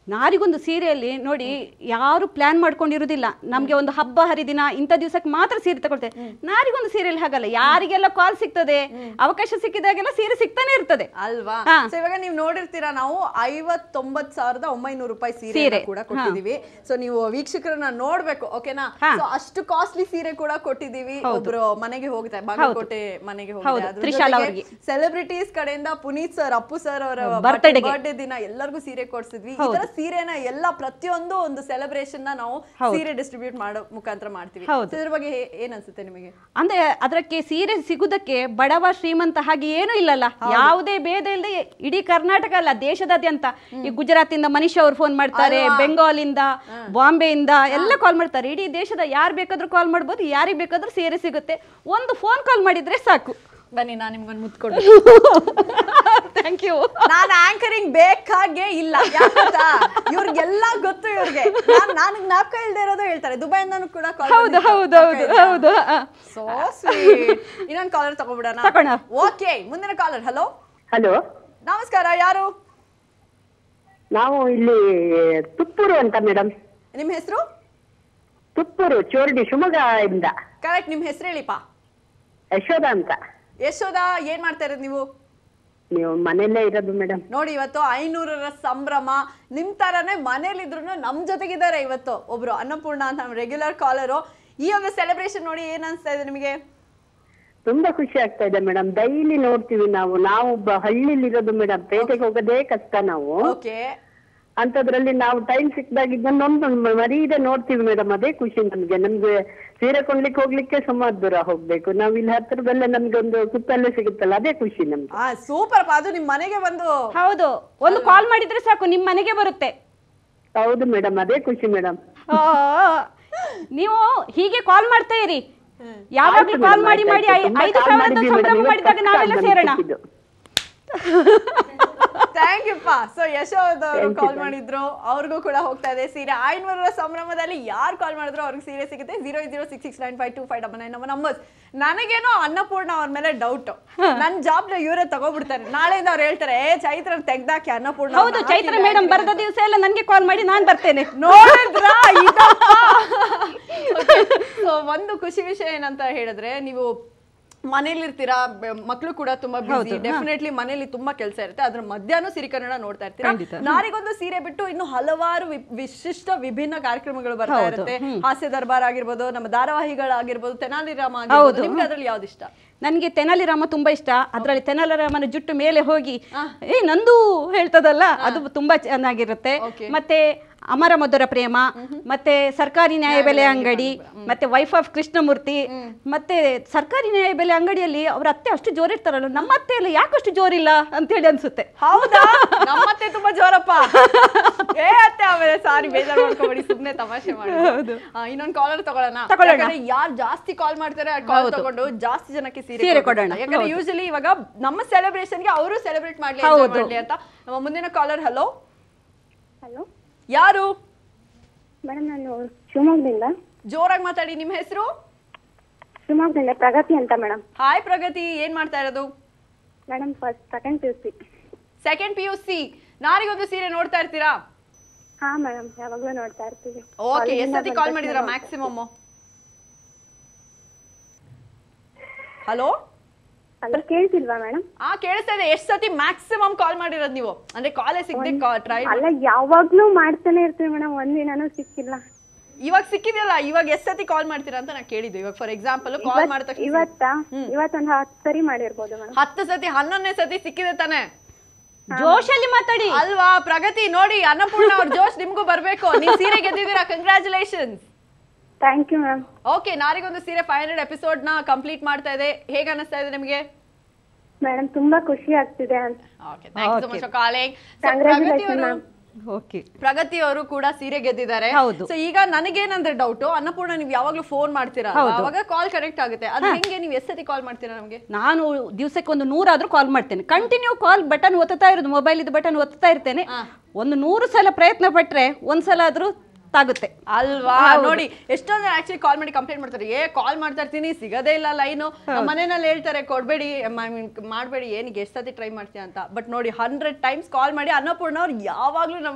ನಾರಿಗೊಂದು ಸೀರೆಯಲ್ಲಿ ನೋಡಿ ಯಾರು ಪ್ಲಾನ್ ಮಾಡ್ಕೊಂಡಿರುವುದಿಲ್ಲ ನಮ್ಗೆ ಒಂದು ಹಬ್ಬ ಹರಿದಿನ ಇಂಥ ದಿವಸಕ್ಕೆ ಮಾತ್ರ ಸೀರೆ ತಗೊಳ್ತೇವೆ ನಾರಿಗೊಂದು ಸೀರೆಯಲ್ಲಿ ಹಾಗಲ್ಲ ಯಾರಿಗೆಲ್ಲ ಕಾಲ್ ಸಿಗ್ತದೆ ಅವಕಾಶ ಸಿಕ್ಕಿದಾಗೆಲ್ಲ ಸೀರೆ ಸಿಗ್ತಾನೆ ಇರ್ತದೆ ಅಲ್ವಾ ಹಾ. ಸೊ ಇವಾಗ ನೀವು ನೋಡಿರ್ತೀರಾ ನಾವು ಐವತ್ತೊಂಬತ್ ಸಾವಿರದ ಒಂಬೈನೂರು ರೂಪಾಯಿ ಸೀರೆ ಸೀರೆ. ಕೂಡ ಕೊಟ್ಟಿದೀವಿ ಸೊ ನೀವು ವೀಕ್ಷಕರನ್ನ ನೋಡ್ಬೇಕು ಓಕೆನಾ ಹಾ. ಸೊ ಅಷ್ಟು ಕಾಸ್ಟ್ಲಿ ಸೀರೆ ಕೂಡ ಕೊಟ್ಟಿದೀವಿ ಒಬ್ರು ಮನೆಗೆ ಹೋಗ್ತಾರೆ ಬಾಗಲಕೋಟೆ ಮನೆಗೆ ಹೌದು, ತ್ರಿಶಾಲ್ ಅವ್ರಿಗೆ. ಸೆಲೆಬ್ರಿಟೀಸ್ ಕಡೆಯಿಂದ ಪುನೀತ್ ಸರ್ ಅಪ್ಪು ಸರ್ ಅವರ Birthday ಗೆ. ಬರ್ಡೇ ದಿನ ಎಲ್ಲರಿಗೂ ಸೀರೆ ಕೊಡ್ಸಿದ್ವಿ ಈ ತರ ಸೀರೆನ ಎಲ್ಲ ಪ್ರತಿಯೊಂದು ಒಂದು ಸೆಲೆಬ್ರೇಷನ್ ನ ನಾವು ಸೀರೆ ಡಿಸ್ಟ್ರಿಬ್ಯೂಟ್ ಮಾಡೋ ಮುಖಾಂತರ ಮಾಡ್ತೀವಿ ಹೌದು. So ಇದ್ರ ಬಗ್ಗೆ ಹೇ- ಏನ್ ಅನ್ಸುತ್ತೆ ನಿಮಗೆ ಅಂದ್ರೆ ಅದಕ್ಕೆ ಸೀರೆ ಸಿಗುದಕ್ಕೆ ಬಡವ ಶ್ರೀಮಂತ ಹಾಗೆ ಏನೂ ಇಲ್ಲಲ್ಲ ಯಾವುದೇ ಭೇದ ಇಲ್ಲದೆ ಇಡೀ ಕರ್ನಾಟಕ ಅಲ್ಲ ದೇಶದಾದ್ಯಂತ ಈ ಗುಜರಾತಿಂದ ಮನುಷ್ಯ ಅವ್ರು ಫೋನ್ ಮಾಡ್ತಾರೆ ಬೆಂಗಾಲಿಂದ ಬಾಂಬೆಯಿಂದ ಎಲ್ಲ ಕಾಲ್ ಮಾಡ್ತಾರೆ ಇಡೀ ದೇಶದ ಯಾರು ಬೇಕಾದ್ರೂ ಕಾಲ್ ಮಾಡ್ಬೋದು ಯಾರಿಗೆ ಬೇಕಾದ್ರೂ ಸೀರೆ ಸಿಗುತ್ತೆ ಒಂದು ಫೋನ್ ಕಾಲ್ ಮಾಡಿದ್ರೆ ಸಾಕು ಬನ್ನಿ ನಾನು ನಿಮ್ಗೊಂದು ಮುತ್ಕೊಡು ಥ್ಯಾಂಕ್ ಯು ನಾನು ಆಂಕರಿಂಗ್ ಬೇಕಾಗೇ ಇಲ್ಲ ಯಾಕಂತ ಇವ್ರಿಗೆಲ್ಲ ಗೊತ್ತು ಇವ್ರಿಗೆ ನಾನ್ ನನಗೆ ಜ್ಞಾಪಕ ಇಲ್ದೇ ಇರೋದು ಹೇಳ್ತಾರೆ ದುಬೈಯಿಂದನೂ ಕೂಡ ಕಾಲ್ ಹೌದು ಹೌದು ಹೌದು ಹೌದು ಆ. ಸೋ ಸ್ವೀಟ್ ಇನ್ನೊಂದು ಕಾಲರ್ ತಗೊಬಿಡೋಣ ತಗೊಳ್ಳೋಣ. ಓಕೆ ಮುಂದಿನ ಕಾಲರ್ ಹಲೋ ಹಲೋ ನಮಸ್ಕಾರ ಯಾರು ನಾವು ಇಲ್ಲಿ ತುಪ್ಪೂರು ಅಂತ ಮೇಡಮ್ ನಿಮ್ಮ ಹೆಸರು ತುಪ್ಪೂರು ಚೋರ್ಡಿ ಶಿವಮೊಗ್ಗ ಇಂದ ಕರೆಕ್ಟ್ ನಿಮ್ಮ ಹೆಸರು ಹೇಳಿಪ್ಪ ಯಶೋಧ ಅಂತ ಯಶೋದ ಏನ್ ಮಾಡ್ತಾ ಇರೋದು ನೀವು ನೀವು ಮನೆಯಲ್ಲೇ ಇರೋದು ಮೇಡಮ್ ನೋಡಿ ಇವತ್ತು ಐನೂರರ ಸಂಭ್ರಮ ನಿಮ್ ತರಾನೇ ಮನೇಲಿದ್ರು ನಮ್ ಜೊತೆಗಿದ್ದಾರೆ ಇವತ್ತು ಒಬ್ರು ಅನ್ನಪೂರ್ಣ ಅಂತ ರೆಗ್ಯುಲರ್ ಕಾಲರು ಈ ಒಂದು ಸೆಲೆಬ್ರೇಷನ್ ನೋಡಿ ಏನ್ ಅನ್ಸ್ತಾ ಇದೆ ನಿಮಗೆ ತುಂಬಾ ಖುಷಿ ಆಗ್ತಾ ಇದೆ ಮೇಡಮ್ ಡೈಲಿ ನೋಡ್ತೀವಿ ನಾವು ನಾವು ಬ- ಹಳ್ಳಿಲಿ ಇರೋದು ಮೇಡಮ್ ಪೇಟೆಗೆ ಹೋಗೋದೇ ಕಷ್ಟ ನಾವು ಓಕೆ ಅಂತದ್ರಲ್ಲಿ ನಾವು ಟೈಮ್ ಸಿಕ್ಕಿದಾಗ ಇದನ್ನೊಂದು ಮರೀದೆ ನೋಡ್ತೀವಿ ಮೇಡಮ್ ಅದೇ ಖುಷಿ ನಮ್ಗೆ ನಮ್ಗೆ ಸೀರೆ ಕೊಂಡ್ಲಿಕ್ಕೆ ಹೋಗ್ಲಿಕ್ಕೆ ಸುಮಾರು ದೂರ ಹೋಗ್ಬೇಕು ನಾವ್ ಇಲ್ಲಿ ಹತ್ರದಲ್ಲೇ ನಮ್ಗೆ ಒಂದು ಕುತ್ತಲ್ಲೇ ಸಿಗುತ್ತಲ್ಲ ಅದೇ ಖುಷಿ ನಮ್ಗೆ ಆ ಸೂಪರ್ ಅದು ನಿಮ್ ಮನೆಗೆ ಬಂದು ಹೌದು ಒಂದು ಕಾಲ್ ಮಾಡಿದ್ರೆ ಸಾಕು ನಿಮ್ಮ ಮನೆಗೆ ಬರುತ್ತೆ ಹೌದು ಮೇಡಮ್ ಅದೇ ಖುಷಿ ಮೇಡಮ್ ಆ, ನೀವು ಹೀಗೆ ಕಾಲ್ ಮಾಡ್ತಾ ಇರಿ ಯಾವಾಗ್ಲೂ ಆಯ್ತು ಕಾಲ್ madam, ಮಾಡಿ ಆಯ್ತು, ಮಾಡಿ ಆಯ್ತು. ಐ- ತುಂಬಾ ಐದು call ಸಾವಿರದ ಮಾಡಿದ್ವಿ ಸಂಭ್ರಮ madam, ಮಾಡಿದಾಗ ಇವತ್ತು ನಾವೆಲ್ಲ first ಸೇರೋಣ ಸಿಕ್ಕಿದ್ದು. ಥ್ಯಾಂಕ್ ಯು ಪಾ ಸೊ ಯಶೋದ್ ಅವರು Thank you, call thank you. ಮಾಡಿದ್ರು ಅವ್ರಿಗೂ ಕೂಡ ಹೋಗ್ತಾ ಇದೆ ಸೀರೆ ಐನೂರರ ಸಂಭ್ರಮದಲ್ಲಿ ಯಾರು ಕಾಲ್ ಮಾಡಿದ್ರು ಅವ್ರಿಗೆ ಸೀರೆ ಸಿಗುತ್ತೆ zero zero six six nine five two five double nine ನಮ್ಮ ನಂಬರ್ಸ್ ನನಗೇನೋ ಅನ್ನಪೂರ್ಣ ಅವ್ರ ಮೇಲೆ ಡೌಟ್ ನನ್ನ ಜಾಬ್ ಇವರೇ ತಗೋಬಿಡ್ತಾರೆ ನಾಳೆಯಿಂದ ಅವ್ರು ಹೇಳ್ತಾರೆ ಏ ಚೈತ್ರ ತೆಗ್ದಾಕಿ ಅನ್ನಪೂರ್ಣ ಹೌದು ಚೈತ್ರ ಮೇಡಮ್ ಬರದ ದಿವಸ ಎಲ್ಲ ನನಗೆ ಕಾಲ್ ಮಾಡಿ ನಾನು ಬರ್ತೇನೆ ನೋಡಿದ್ರಾ ಸೊ ಒಂದು ಖುಷಿ ವಿಷಯ ಏನಂತ ಹೇಳಿದ್ರೆ ನೀವು ಮನೇಲಿರ್ತೀರಾ ಮಕ್ಕಳು ಕೂಡ ತುಂಬಾ ಬಿಸಿ ಡೆಫಿನೆಟ್ಲಿ ಮನೇಲಿ ತುಂಬಾ ಕೆಲಸ ಇರುತ್ತೆ ಅದ್ರ ಮಧ್ಯಾಹ್ನ ಸಿರಿ ಕನ್ನಡ ನೋಡ್ತಾ ಇರ್ತೀರಾ ನಾರಿಗೊಂದು ಸೀರೆ ಬಿಟ್ಟು ಇನ್ನು ಹಲವಾರು ವಿ- ವಿಶಿಷ್ಟ ವಿಭಿನ್ನ ಕಾರ್ಯಕ್ರಮಗಳು ಬರ್ತಾ ಇರುತ್ತೆ ಹಾಸ್ಯ ದರ್ಬಾರ್ ಆಗಿರ್ಬೋದು ನಮ್ಮ ಧಾರಾವಾಹಿಗಳಾಗಿರ್ಬೋದು ತೆನಾಲಿರಾಮ ಆಗಿರ್ಬೋದು ನಿಮ್ಗೆ ಅದ್ರಲ್ಲಿ ಯಾವ್ದು ಇಷ್ಟ ನನಗೆ ತೆನಾಲಿರಾಮ ತುಂಬಾ ಇಷ್ಟ ಅದರಲ್ಲಿ ತೆನಾಲಿರಾಮನ ಜುಟ್ಟು ಮೇಲೆ ಹೋಗಿ ಏ ನಂದು ಹೇಳ್ತದಲ್ಲ ಅದು ತುಂಬಾ ಚೆನ್ನಾಗಿರುತ್ತೆ ಮತ್ತೆ ಅಮರ ಮಧುರ ಪ್ರೇಮ ಮತ್ತೆ ಸರ್ಕಾರಿ ನ್ಯಾಯಬೆಲೆ ಅಂಗಡಿ ಮತ್ತೆ ವೈಫ್ ಆಫ್ ಕೃಷ್ಣಮೂರ್ತಿ ಮತ್ತೆ ಸರ್ಕಾರಿ ನ್ಯಾಯಬೆಲೆ ಅಂಗಡಿಯಲ್ಲಿ ಅವ್ರ ಅತ್ತೆ ಅಷ್ಟು ಜೋರಿರ್ತಾರಲ್ಲ ನಮ್ಮ ಅತ್ತೆ ಎಲ್ಲ ಯಾಕಷ್ಟು ಜೋರಿಲ್ಲ ಅಂತ ಹೇಳಿ ಅನ್ಸುತ್ತೆ ಹೌದಾ ನಮ್ಮತ್ತೆ ತುಂಬಾ ಜೋರಪ್ಪ ಏ ಅತ್ತೆ ಆಮೇಲೆ ಸಾರಿ ಬೇಜಾರು ಮಾಡ್ಕೊಬೇಡಿ ಸುಮ್ನೆ ತಮಾಷೆ ಮಾಡಿ ಇನ್ನೊಂದ್ ಕಾಲರ್ ತಗೊಳ್ಳೋಣ ತಗೊಳ್ಳೋಣ. ಯಾರು ಜಾಸ್ತಿ ಕಾಲ್ ಮಾಡ್ತಾರೆ ಕಾಲ್ ತಗೊಂಡು ಜಾಸ್ತಿ ಜನಕ್ಕೆ ಸೀರೆ ಸೀರೆ ಕೊಡೋಣ ಕೊಡೋಣ. ಯಾಕಂದ್ರೆ ಹೌದು. ಯೂಶಲಿ ಇವಾಗ ನಮ್ಮ celebration ಗೆ ಅವರು ಸೆಲೆಬ್ರೇಟ್ ಮಾಡ್ಲಿ enjoy ಹೌದು. ಮಾಡ್ಲಿ ಅಂತ ನಮ್ಮ ಮುಂದಿನ ಕಾಲರ್ ಹಲೋ ಹಲೋ ಯಾರು ಮೇಡಮ್ ನಾನು ಶಿವಮೊಗ್ಗದಿಂದ ಜೋರಾಗಿ ಮಾತಾಡಿ ನಿಮ್ಮ ಹೆಸರು ಶಿವಮೊಗ್ಗದಿಂದ ಪ್ರಗತಿ ಅಂತ ಮೇಡಮ್ ಹಾಯ್ ಪ್ರಗತಿ ಏನ್ ಮಾಡ್ತಾ ಇರೋದು madam first second P U C second P U C ನಾರಿಗೊಂದು ಸೀರೆ ನೋಡ್ತಾ ಇರ್ತೀರಾ ಹಾ ಮೇಡಮ್ ಯಾವಾಗಲೂ ನೋಡ್ತಾ ಇರ್ತೀವಿ ಓಕೆ ಎಷ್ಟೊತ್ತಿ ಕಾಲ್ ಮಾಡಿದಿರಾ ಮ್ಯಾಕ್ಸಿಮಮ್ ಹಲೋ ಅಲ್ಲ ಕೇಳ್ತಿಲ್ವಾ ಮೇಡಮ್ ಆ ಕೇಳಿಸ್ತಾ ಇದೆ ಎಷ್ಟು ಸತಿ ಮ್ಯಾಕ್ಸಿಮಮ್ ಕಾಲ್ ಮಾಡಿರೋದು ನೀವು ಅಂದ್ರೆ ಕಾಲೇ ಸಿಗದೆ ಟ್ರೈ ಅಲ್ಲ ಯಾವಾಗ್ಲೂ ಮಾಡ್ತಾನೆ ಇರ್ತೀವಿ ಮೇಡಮ್ ಒಂದಿನಾನು ಸಿಕ್ಕಿಲ್ಲ ಇವಾಗ ಸಿಕ್ಕಿದೆಯಲ್ಲ ಇವಾಗ ಎಷ್ಟು ಸತಿ ಕಾಲ್ ಮಾಡ್ತೀರಾ ಅಂತ ನಾನು ಕೇಳಿದ್ದು ಇವಾಗ ಫಾರ್ ಎಕ್ಸಾಂಪಲ್ ಕಾಲ್ ಇವತ್- ಮಾಡಿದ ತಕ್ಷಣ ಇವತ್ತಾ ಇವತ್ತೊಂದು ಹತ್ತು ಸರಿ ಮಾಡಿರ್ಬೋದು ಮೇಡಮ್ ಹತ್ತು ಸತಿ ಹನ್ನೊಂದನೇ ಸತಿ ಸಿಕ್ಕಿದೆ ತಾನೆ ಜೋಶಲ್ಲಿ ಮಾತಾಡಿ ಅಲ್ವಾ ಪ್ರಗತಿ ನೋಡಿ ಅನ್ನಪೂರ್ಣ ಅವ್ರ ಜೋಶ್ ನಿಮ್ಗೂ ಬರ್ಬೇಕು ನೀವು ಸೀರೆ ಗೆದ್ದಿದ್ದೀರಾ congratulations thank you ma'am okay ನಾರಿಗೊಂದು ಸೀರೆ ಫೈವ್ ಹಂಡ್ರೆಡ್ ಎಪಿಸೋಡ್ ನ ಕಂಪ್ಲೀಟ್ ಮಾಡ್ತಾ ಇದೆ ಹೇಗೆ ಅನಿಸ್ತಾ ಇದೆ ನಿಮಗೆ ಮೇಡಮ್ ತುಂಬಾ ಖುಷಿ ಆಗ್ತಿದೆ ಅಂತ okay thank you so much for calling Congratulations, Pragati ಅವರು ma'am. ಓಕೆ ಪ್ರಗತಿ ಅವರು ಕೂಡ ಸೀರೆ ಗೆದ್ದಿದ್ದಾರೆ ಹೌದು. ಸೊ ಈಗ ನನಗೇನಂದ್ರೆ ಡೌಟ್ ಅನ್ನಪೂರ್ಣ ನೀವು ಯಾವಾಗ್ಲೂ ಫೋನ್ ಮಾಡ್ತೀರಾ ಅವಾಗ ಕಾಲ್ ಕನೆಕ್ಟ್ ಆಗುತ್ತೆ ಅದು ಹೆಂಗೆ ನೀವು ಎಷ್ಟು ಸತಿ ಕಾಲ್ ಮಾಡ್ತೀರಾ ನಮಗೆ ನಾನು ದಿವಸಕ್ಕೆ ಒಂದು ನೂರಾದ್ರೂ ಕಾಲ್ ಮಾಡ್ತೇನೆ ಕಂಟಿನ್ಯೂ ಕಾಲ್ ಬಟನ್ ಒತ್ತುತ್ತಾ ಇರೋದು ಮೊಬೈಲ್ ಇದು ಬಟನ್ ಒತ್ತುತ್ತಾ ಇರ್ತೇನೆ ಒಂದು ನೂರು ಸಲ ಪ್ರಯತ್ನ ಪಟ್ರೆ ಒಂದ್ಸಲ ಆದ್ರೂ ತಾಗುತ್ತೆ ಅಲ್ವಾ ನೋಡಿ ಎಷ್ಟೊಂದ್ ಜನ ಆಕ್ಚುಲಿ ಕಾಲ್ ಮಾಡಿ ಕಂಪ್ಲೇಂಟ್ ಮಾಡ್ತಾರೆ ಏ ಕಾಲ್ ಮಾಡ್ತಾ ಇರ್ತೀನಿ ಸಿಗದೇ ಇಲ್ಲ ಲೈನು ನಮ್ಮ ಮನೆಯಲ್ಲಿ ಹೇಳ್ತಾರೆ ಕೊಡ್ಬೇಡಿ ಮಾಡಬೇಡಿ ಏನಿಗೆ ಎಷ್ಟು ಸತಿ ಟ್ರೈ ಮಾಡ್ತೀಯ ಅಂತ ಬಟ್ ನೋಡಿ ಹಂಡ್ರೆಡ್ ಟೈಮ್ಸ್ ಕಾಲ್ ಮಾಡಿ ಅನ್ನಪೂರ್ಣ ಅವ್ರು ಯಾವಾಗ್ಲೂ ನಮಗೆ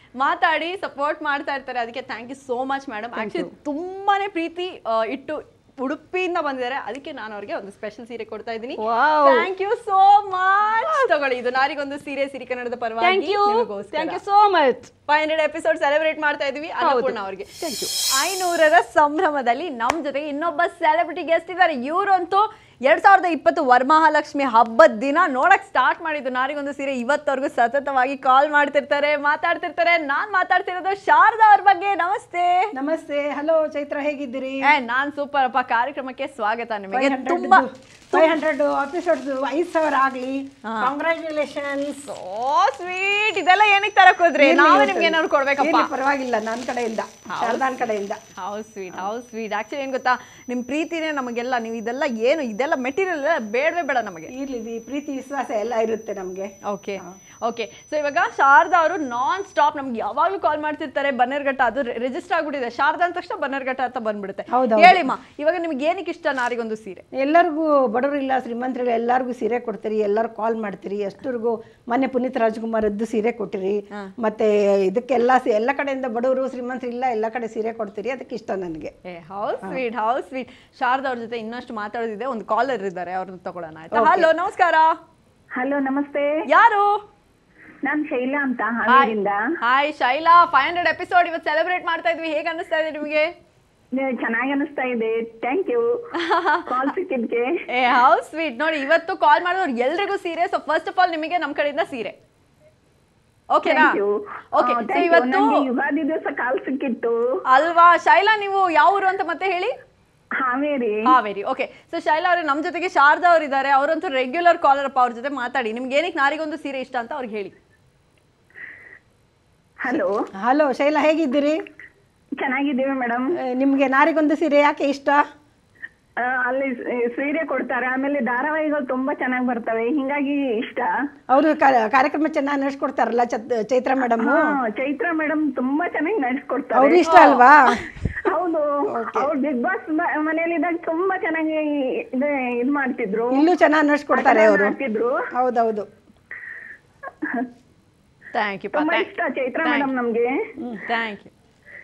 ಮಾತಾಡಿ ಸಪೋರ್ಟ್ ಮಾಡ್ತಾ ಇರ್ತಾರೆ ಅದಕ್ಕೆ thank you so much madam actually ತುಂಬಾನೇ ಪ್ರೀತಿ ಆ, ಇಟ್ಟು ಉಡುಪಿಯಿಂದ ಬಂದಿದ್ದಾರೆ ಅದಕ್ಕೆ ನಾನು ಅವ್ರಿಗೆ ಒಂದು ಸ್ಪೆಷಲ್ ಸೀರೆ ಕೊಡ್ತಾ ಇದ್ದೀನಿ Wow. Thank you so much ತಗೊಳ್ಳಿ ಇದು ನಾರಿಗೊಂದು ಸೀರೆ ಸಿರಿ ಕನ್ನಡದ ಪರವಾಗಿ thank you thank you so much five hundred episode celebrate ಮಾಡ್ತಾ ಇದೀವಿ ಅನ್ನಪೂರ್ಣ ಅವ್ರಿಗೆ ಐನೂರರ ಸಂಭ್ರಮದಲ್ಲಿ ನಮ್ ಜೊತೆಗೆ ಇನ್ನೊಬ್ಬ ಸೆಲೆಬ್ರಿಟಿ ಗೆಸ್ಟ್ ಇದ್ದಾರೆ ಇವರಂತೂ ಎರಡ್ ಸಾವಿರದ ಇಪ್ಪತ್ತು ವರಮಹಾಲಕ್ಷ್ಮಿ ಹಬ್ಬದ ದಿನ ನೋಡಕ್ ಸ್ಟಾರ್ಟ್ ಮಾಡಿದ್ದು ನಾರಿಗೊಂದು ಸೀರೆ ಇವತ್ತವರೆಗೂ ಸತತವಾಗಿ ಕಾಲ್ ಮಾಡ್ತಿರ್ತಾರೆ ಮಾತಾಡ್ತಿರ್ತಾರೆ ನಾನ್ ಮಾತಾಡ್ತಿರೋದು ಶಾರದಾ ಅವ್ರ ಬಗ್ಗೆ ನಮಸ್ತೆ ನಮಸ್ತೆ ಹಲೋ ಚೈತ್ರ ಹೇಗಿದ್ದೀರಿ ಏ ನಾನ್ ಸೂಪರ್ ಅಪ್ಪ ಕಾರ್ಯಕ್ರಮಕ್ಕೆ ಸ್ವಾಗತ ನಿಮಗೆ ತುಂಬಾ ಫೈವ್ ಹಂಡ್ರೆಡ್ ಎಪಿಸೋಡ್ಸ್ ಐದ್ ಸಾವಿರ ಆಗ್ಲಿ ಕಾಂಗ್ರ್ಯಾಚುಲೇಷನ್ಸ್ ಓ ಸ್ವೀಟ್ ಇದೆಲ್ಲ ಏನಕ್ಕೆ ತರಕ್ ಹೋದ್ರಿ ನಾವೇ ನಿಮ್ಗೆ ಏನಾದ್ರು ಕೊಡ್ಬೇಕಪ್ಪ ಪರವಾಗಿಲ್ಲ ನನ್ನ ಕಡೆಯಿಂದ ಶಾರದಾನ್ ಕಡೆಯಿಂದ how sweet how sweet actually ಏನ್ ಗೊತ್ತಾ ನಿಮ್ ಪ್ರೀತಿನೇ ನಮಗೆಲ್ಲ ನೀವು ಇದೆಲ್ಲ ಏನು ಇದೆಲ್ಲ ಮೆಟೀರಿಯಲ್ ಬೇಡವೇ ಬೇಡ ನಮಗೆ ಇರ್ಲಿ ಈ ಪ್ರೀತಿ ವಿಶ್ವಾಸ ಎಲ್ಲ ಇರುತ್ತೆ ನಮ್ಗೆ ಓಕೆ ಓಕೆ ಸೊ ಇವಾಗ ಶಾರದಾ ಅವರು ನಾನ್ ಸ್ಟಾಪ್ ನಮ್ಗೆ ಯಾವಾಗ್ಲೂ ಕಾಲ್ ಮಾಡ್ತಿರ್ತಾರೆ ಬನ್ನೇರ್ಘಟ್ಟ ಅದು ರಿಜಿಸ್ಟರ್ ಆಗ್ಬಿಟ್ಟಿದೆ ಶಾರದಾ ಅಂದ ತಕ್ಷಣ ಬನ್ನೇರ್ಘಟ್ಟ ಅಂತ ಬಂದ್ಬಿಡುತ್ತೆ ಹೌದೌದು. ಹೇಳಿಮ್ಮ ಇವಾಗ ನಿಮ್ಗೆ ಏನಕ್ಕೆ ಇಷ್ಟ ನಾರಿಗೊಂದು ಸೀರೆ ಎಲ್ಲರಿಗೂ ಬಡವರಿಲ್ಲ ಶ್ರೀಮಂತರಿಲ್ಲ ಎಲ್ಲರಿಗೂ ಸೀರೆ ಕೊಡ್ತೀರಿ ಎಲ್ಲರೂ ಕಾಲ್ ಮಾಡ್ತೀರಿ ಎಷ್ಟರಿಗೂ ಮೊನ್ನೆ ಪುನೀತ್ ರಾಜ್ಕುಮಾರದ್ದು ಸೀರೆ ಕೊಟ್ಟಿರಿ ಮತ್ತೆ ಇದಕ್ಕೆಲ್ಲ ಸಿ- ಎಲ್ಲ ಕಡೆಯಿಂದ ಬಡವರು ಶ್ರೀಮಂತರು ಇಲ್ಲ ಎಲ್ಲ ಕಡೆ ಸೀರೆ ಕೊಡ್ತೀರಿ ಅದಕ್ಕೆ ಇಷ್ಟ ನನಗೆ ಏ how sweet how sweet Sharada ಅವ್ರ ಜೊತೆ ಇನ್ನಷ್ಟು ಮಾತಾಡೋದಿದೆ ಒಂದು ಕಾಲರ್ ಇದ್ದಾರೆ ಅವ್ರನ್ನ ತಗೊಳ್ಳೋಣ ಆಯ್ತಾ ಹಲೋ ನಮಸ್ಕಾರ ಹಲೋ ನಮಸ್ತೆ ಯಾರು ನಾನ್ ಶೈಲಾ ಅಂತ ಹಾವೇರಿಂದ hi Shaila five hundred episode ಇವತ್ತು ಸೆಲೆಬ್ರೇಟ್ ಮಾಡ್ತಾ ಇದ್ವಿ ಹೇಗೆ ಅನಿಸ್ತಾ ಇದೆ ನಿಮಗೆ ನೀವು ಚೆನ್ನಾಗಿ ಅನಿಸ್ತಾ ಇದೆ ಥ್ಯಾಂಕ್ ಯು ಕಾಲ್ ಸಿಕ್ಕಿದ್ಕೆ ಏ ಹೌ ಸ್ವೀಟ್ ನೋಡಿ ಇವತ್ತು ಕಾಲ್ ಮಾಡಿದವ್ರು ಎಲ್ರಿಗೂ ಸೀರೆ ಸೊ ಫಸ್ಟ್ ಆಫ್ ಆಲ್ ನಿಮಗೆ ನಮ್ಮ ಕಡೆಯಿಂದ ಸೀರೆ ಓಕೆನಾ ಥ್ಯಾಂಕ್ ಯು ಓಕೆ ಸೊ ಇವತ್ತು ನಂಗೆ ಯುಗಾದಿ ದಿವಸ ಕಾಲ್ ಸಿಕ್ಕಿತ್ತು ಅಲ್ವಾ ಶೈಲಾ ನೀವು ಯಾವ ಊರು ಅಂತ ಮತ್ತೆ ಹೇಳಿ ಹಾವೇರಿ ಹಾವೇರಿ ಓಕೆ ಸೊ ಶೈಲಾ ಅವ್ರೆ ನಮ್ಮ ಜೊತೆಗೆ ಶಾರದಾ ಅವ್ರು ಇದ್ದಾರೆ ಅವರಂತೂ ರೆಗ್ಯುಲರ್ ಕಾಲರ್ ಅಪ್ಪ ಅವ್ರ ಜೊತೆ ಮಾತಾಡಿ ನಿಮ್ಗೆ ಏನಕ್ಕೆ ನಾರಿಗೊಂದು ಸೀರೆ ಇಷ್ಟ ಅಂತ ಅವ್ರಿಗೆ ಹೇಳಿ ಹಲೋ ಹಲೋ ಶೈಲಾ ಹೇಗಿದ್ದೀರಿ ಚೆನ್ನಾಗಿದ್ದೀವಿ ಮೇಡಮ್ ಆ, ನಿಮ್ಗೆ ನಾರಿಗೊಂದು ಸೀರೆ ಯಾಕೆ ಇಷ್ಟ ಅಲ್ಲಿ ಸ- ಸೀರೆ ಕೊಡ್ತಾರೆ ಆಮೇಲೆ ಧಾರಾವಾಹಿಗಳು ತುಂಬಾ ಚೆನ್ನಾಗಿ ಬರ್ತವೆ ಹಿಂಗಾಗಿ ಇಷ್ಟ ಅವರು ಕಾರ್ಯಕ್ರಮ ಚೆನ್ನಾಗಿ ನಡೆಸ್ಕೊಡ್ತಾರಲ್ಲ ಚತ್- ಚೈತ್ರ ಮೇಡಮ್ ಹಾ, ಚೈತ್ರ ಮೇಡಮ್ ತುಂಬಾ ಚೆನ್ನಾಗಿ ನಡೆಸ್ಕೊಡ್ತಾರೆ ಅವ್ರು ಇಷ್ಟ ಅಲ್ವಾ ಹೌದು ಅವ್ರು ಬಿಗ್ ಬಾಸ್ ಮನೆಯಲ್ಲಿದ್ದಾಗ ತುಂಬಾ ಚೆನ್ನಾಗಿ ಇದು ಇದ್ ಮಾಡ್ತಿದ್ರು ಇಲ್ಲೂ ಚೆನ್ನಾಗಿ ನಡೆಸ್ಕೊಡ್ತಾರೆ ಆಟ ಅವರು ಮಾಡ್ತಿದ್ರು ಹೌದೌದು ಥ್ಯಾಂಕ್ ಯು ತುಂಬಾ ಇಷ್ಟ ಚೈತ್ರ ಮೇಡಮ್ ನಮ್ಗೆ ಥ್ಯಾಂಕ್ ಯು